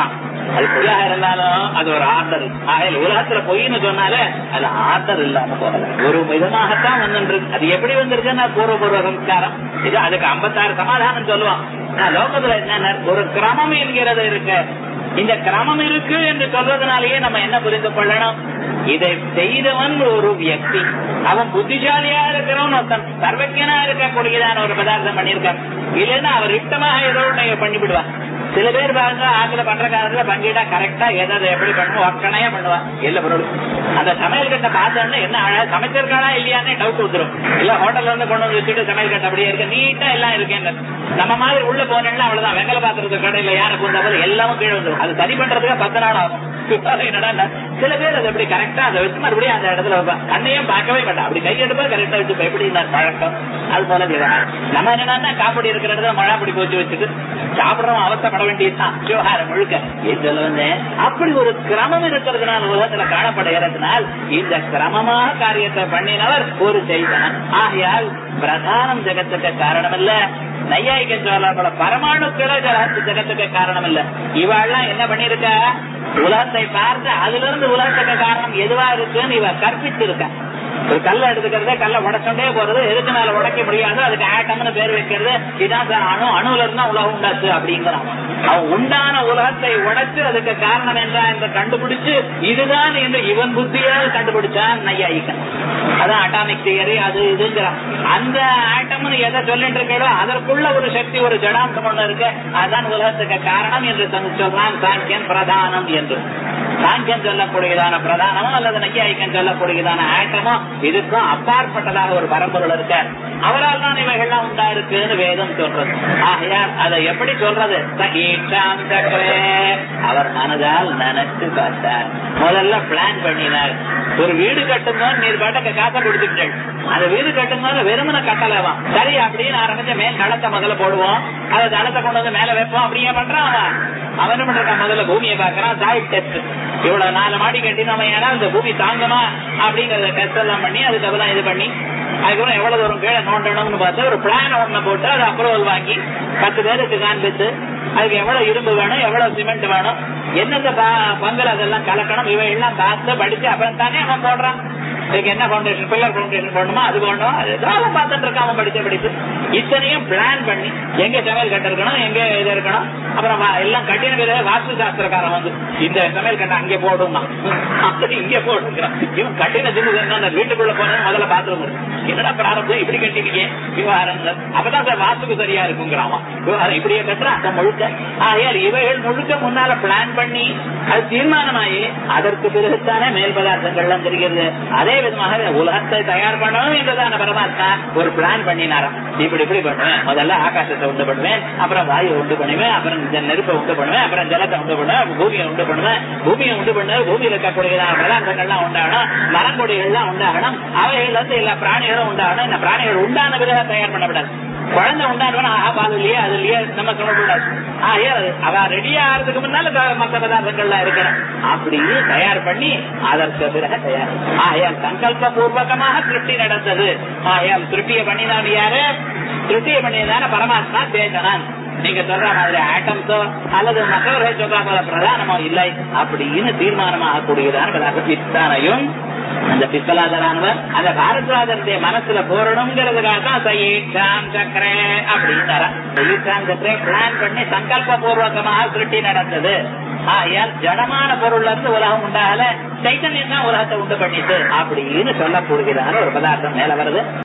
அது பொய்யாக இருந்தாலும் அது ஒரு ஆர்டர் ஆகையில் உலகத்துல பொய்ன்னு சொன்னாலே அது ஆர்டர் இல்லாம போகல ஒரு விதமாகத்தான் வந்துருக்கு அது எப்படி வந்திருக்குன்னா பூர்வபூர்வ சம்ஸ்காரம் இது அதுக்கு ஐம்பத்தாறு சமாதானம் சொல்லுவான் ஆனா லோகத்துல என்ன ஒரு கிரமம் என்கிறது இருக்கு இந்த கிரமம் இருக்கு என்று சொல்வதனாலேயே நம்ம என்ன புரிந்து கொள்ளணும் இதை செய்தவன் ஒரு வியக்தி அவன் புத்திசாலியா இருக்கிறவன் ஒருத்தன் சர்வஜனா இருக்கக்கூடியதான ஒரு பதார்த்தம் பண்ணியிருக்கான் இல்லைன்னா அவர் இஷ்டமாக ஏதோ ஒண்ணு பண்ணிவிடுவான் சில பேர் பாருங்க ஆத்துல பண்ற காலத்துல பங்கிட்டா கரெக்டா எதாவது எப்படி பண்ணுவோம் ஒக்கனையா பண்ணுவான் இல்ல பொருள் அந்த சமையல் கட்டை பார்த்தோன்னா என்ன அழகா சமைச்சிருக்கானா இல்லையானே டவுட் வந்துரும் இல்ல ஹோட்டல்ல இருந்து கொண்டு வந்து வச்சுட்டு சமையல் கட்டை அப்படியே இருக்கு நீட்டா எல்லாம் இருக்கேன் நம்ம மாதிரி உள்ள போனேன்னா அவ்வளவுதான் வெங்கல பாத்திரத்து கடையில யாரை பூந்தாலும் எல்லாமும் கீழே வந்துடும் அது சரி பண்றதுக்கு பத்து நாள் ஆகும் என்னடா சில பேர் அது எப்படி கரெக்டா அதை வச்சு மறுபடியும் அந்த இடத்துல வைப்பான் கண்ணையும் பார்க்கவே மாட்டான் அப்படி கையெடுப்பா கரெக்டா வச்சு எப்படி இருந்தார் பழக்கம் அது போல விவகாரம். நம்ம என்னன்னா காப்படி இருக்கிற இடத்துல மழை அப்படி போச்சு வச்சுட்டு சாப்பிடறோம் அவசரப்பட வேண்டியதுதான் விவகாரம் முழுக்க ஏன் சொல்ல வந்தேன் அப்படி ஒரு கிரமம் இருக்கிறதுனால உலகத்துல காணப்படுகிறதுனால் இந்த கிரமமாக காரியத்தை பண்ணினவர் ஒரு செய்தான் ஆகையால் பிரதானம் ஜெகத்துக்கு காரணம் இல்ல நையாயிக்க சொல்ல பரமாணுக்கள ஜலத்து ஜெகத்துக்கு காரணம் இல்ல இவாள்லாம் என்ன பண்ணிருக்கா உலகத்தை பார்த்து அதுல இருந்து உலகத்துக்கு காரணம் எதுவா இருக்குன்னு இவ கற்பிச்சிருக்க ஒரு கல்லை எடுத்துக்கிறதே கல்லை உடைச்சோண்டே போறது எதுக்கு மேல உடைக்க முடியாது அதுக்கு ஆட்டம்னு பேர் வைக்கிறது இதான் சார் அணு அணுல இருந்தா உலகம் உண்டாச்சு அப்படிங்கிறான் அவன் உண்டான உலகத்தை உடைச்சு அதுக்கு காரணம் என்றா என்று கண்டுபிடிச்சு இதுதான் என்று இவன் புத்தியால் கண்டுபிடிச்சான் நையாயிக்கன் அதான் அட்டாமிக் தியரி அது இதுங்கிறான் அந்த ஆட்டம்னு எதை சொல்லிட்டு இருக்கோ அதற்குள்ள ஒரு சக்தி ஒரு ஜடாம்சம் ஒண்ணு இருக்கு அதான் உலகத்துக்கு காரணம் என்று தந்து சொல்றான் சாங்கியன் பிரதானம் என்று சாங்கியன் சொல்லக்கூடியதான பிரதானமோ அல்லது நையாயிக்கன் சொல்லக்கூடியதான ஆட்டமோ இதுக்கும் அப்பாற்பட்டதாக ஒரு பரம்பொருள் இருக்க அவரால் தான் இவைகள்லாம் உண்டா இருக்குன்னு வேதம் சொல்றது ஆகையால் அதை எப்படி சொல்றது சகீஷாம் சக்கரே அவர் மனதால் நினைச்சு பார்த்தார் முதல்ல பிளான் பண்ணினார் ஒரு வீடு கட்டும்போது நீர் பாட்டுக்கு காசை கொடுத்துட்டேன் அந்த வீடு கட்டும்போது வெறுமனை கட்டலவாம் சரி அப்படின்னு ஆரம்பிச்ச மேல் தளத்தை முதல்ல போடுவோம் அதை தளத்தை கொண்டு வந்து மேல வைப்போம் அப்படியே பண்றான் அவன் அவன் என்ன பண்றான் முதல்ல பூமியை பாக்குறான் சாயில் டெஸ்ட் இவ்வளவு நாலு மாடி கட்டினோம் ஏன்னா இந்த பூமி தாங்குமா அப்படிங்கறத டெஸ்ட் எல்லாம் பண்ணி அதுக்கப்புறம் இது பண்ணி அதுக்கப்புறம் எவ்வளவு தூரம் கீழே நோண்டணும்னு பார்த்து ஒரு பிளான் ஒண்ணு போட்டு அது அப்ரூவல் வாங்கி பத்து பேருக்கு காண்பித்து அதுக்கு எவ்வளவு இரும்பு வேணும் எவ்வளவு சிமெண்ட் வேணும் எந்தெந்த ப- பங்குல அதெல்லாம் கலக்கணும் இவை எல்லாம் பார்த்து படிச்சு அப்புறம் தானே அவன் போடுறான் இதுக்கு என்ன ஃபவுண்டேஷன் பில்லர் ஃபவுண்டேஷன் போடணுமா அது போடணும் அது ஏதோ அவன் பார்த்துட்டு இருக்கான் அவன் படிச்ச படிப்பு இத்தனையும் பிளான் பண்ணி எங்க சமையல் கட்டு இருக்கணும் எங்க இது இருக்கணும் அப்புறம் வா- எல்லாம் கட்டின பிறகு வாஸ்து சாஸ்திரக்காரன் வந்து இந்த சமையல் கட்டை அங்கே போடுமா அப்படி இங்கே போடுங்கிறான் இவன் கட்டின தின்னு என்ன வீட்டுக்குள்ள போனது முதல்ல பாத்ரூம் என்னடா பிராரம்பம் இப்படி கட்டினீங்க விவகாரம் அப்பதான் சார் வாஸ்துக்கு சரியா இருக்குங்கிறான் விவகாரம் இப்படியே கட்டுறான் அந்த முழுக்க ஆகையால் இவைகள் முழுக்க முன்னால பிளான் பண்ணி அது தீர்மானமாயி அதற்கு பிறகுத்தானே மேல் பதார்த்தங்கள்லாம் தெரிகிறது அதே விதமாக உலகத்தை தயார் பண்ணணும் என்றதான பரமாத்மா ஒரு பிளான் பண்ணினாராம் இப்படி இப்படி பண்ணுவேன் முதல்ல ஆகாசத்தை உண்டு பண்ணுவேன் அப்புறம் வாயு உண்டு பண்ணுவேன் அப்புறம் இந்த நெருப்பை உண்டு பண்ணுவேன் அப்புறம் ஜலத்தை உண்டு பண்ணுவேன் பூமியை உண்டு பண்ணுவேன் பூமியை உண்டு பண்ண பூமியில் இருக்கக்கூடியதான பதார்த்தங்கள்லாம் உண்டாகணும் மரங்கொடிகள்லாம் உண்டாகணும் அவைகள் வந்து எல்லா பிராணிகளும் உண்டாகணும் இந்த பிராணிகள் உண்டான பிறகு தயார் பண்ணக்கூடாது குழந்தை உண்டானவன ஆஹா பால் இல்லையே அது இல்லையே நம்ம சொல்லக்கூடாது ஆகையா அவ ரெடியா ஆகிறதுக்கு முன்னால த- மத்த பதார்த்தங்கள்லாம் இருக்கணும் அப்படின்னு தயார் பண்ணி அதற்கு பிறகு தயார் ஆகையால் சங்கல்ப பூர்வகமாக திருப்தி நடந்தது ஆகையால் திருப்தியை பண்ணினான் யாரு திருப்தியை பண்ணியதான பரமாத்மா தேசனான் நீங்க சொல்ற மாதிரி ஆட்டம்ஸோ அல்லது மற்றவர்கள் சொல்ற போல பிரதானமோ இல்லை அப்படின்னு தீர்மானமாக கூடியதான பதார்த்தம் இத்தனையும் அந்த பித்தலாதரானவர் அந்த பாரத்வாதனுடைய மனசுல போறணுங்கிறதுக்காக தான் சயீட்சாம் சக்கரே அப்படின்னாரா சயீட்சாம் சக்கரே பிளான் பண்ணி சங்கல்ப பூர்வகமாக திருட்டி நடந்தது ஆகையால் ஜடமான பொருள்ல இருந்து உலகம் உண்டாகல சைத்தன்யம் தான் உலகத்தை உண்டு பண்ணிட்டு அப்படின்னு சொல்லக்கூடியதான ஒரு பதார்த்தம் மேல வருது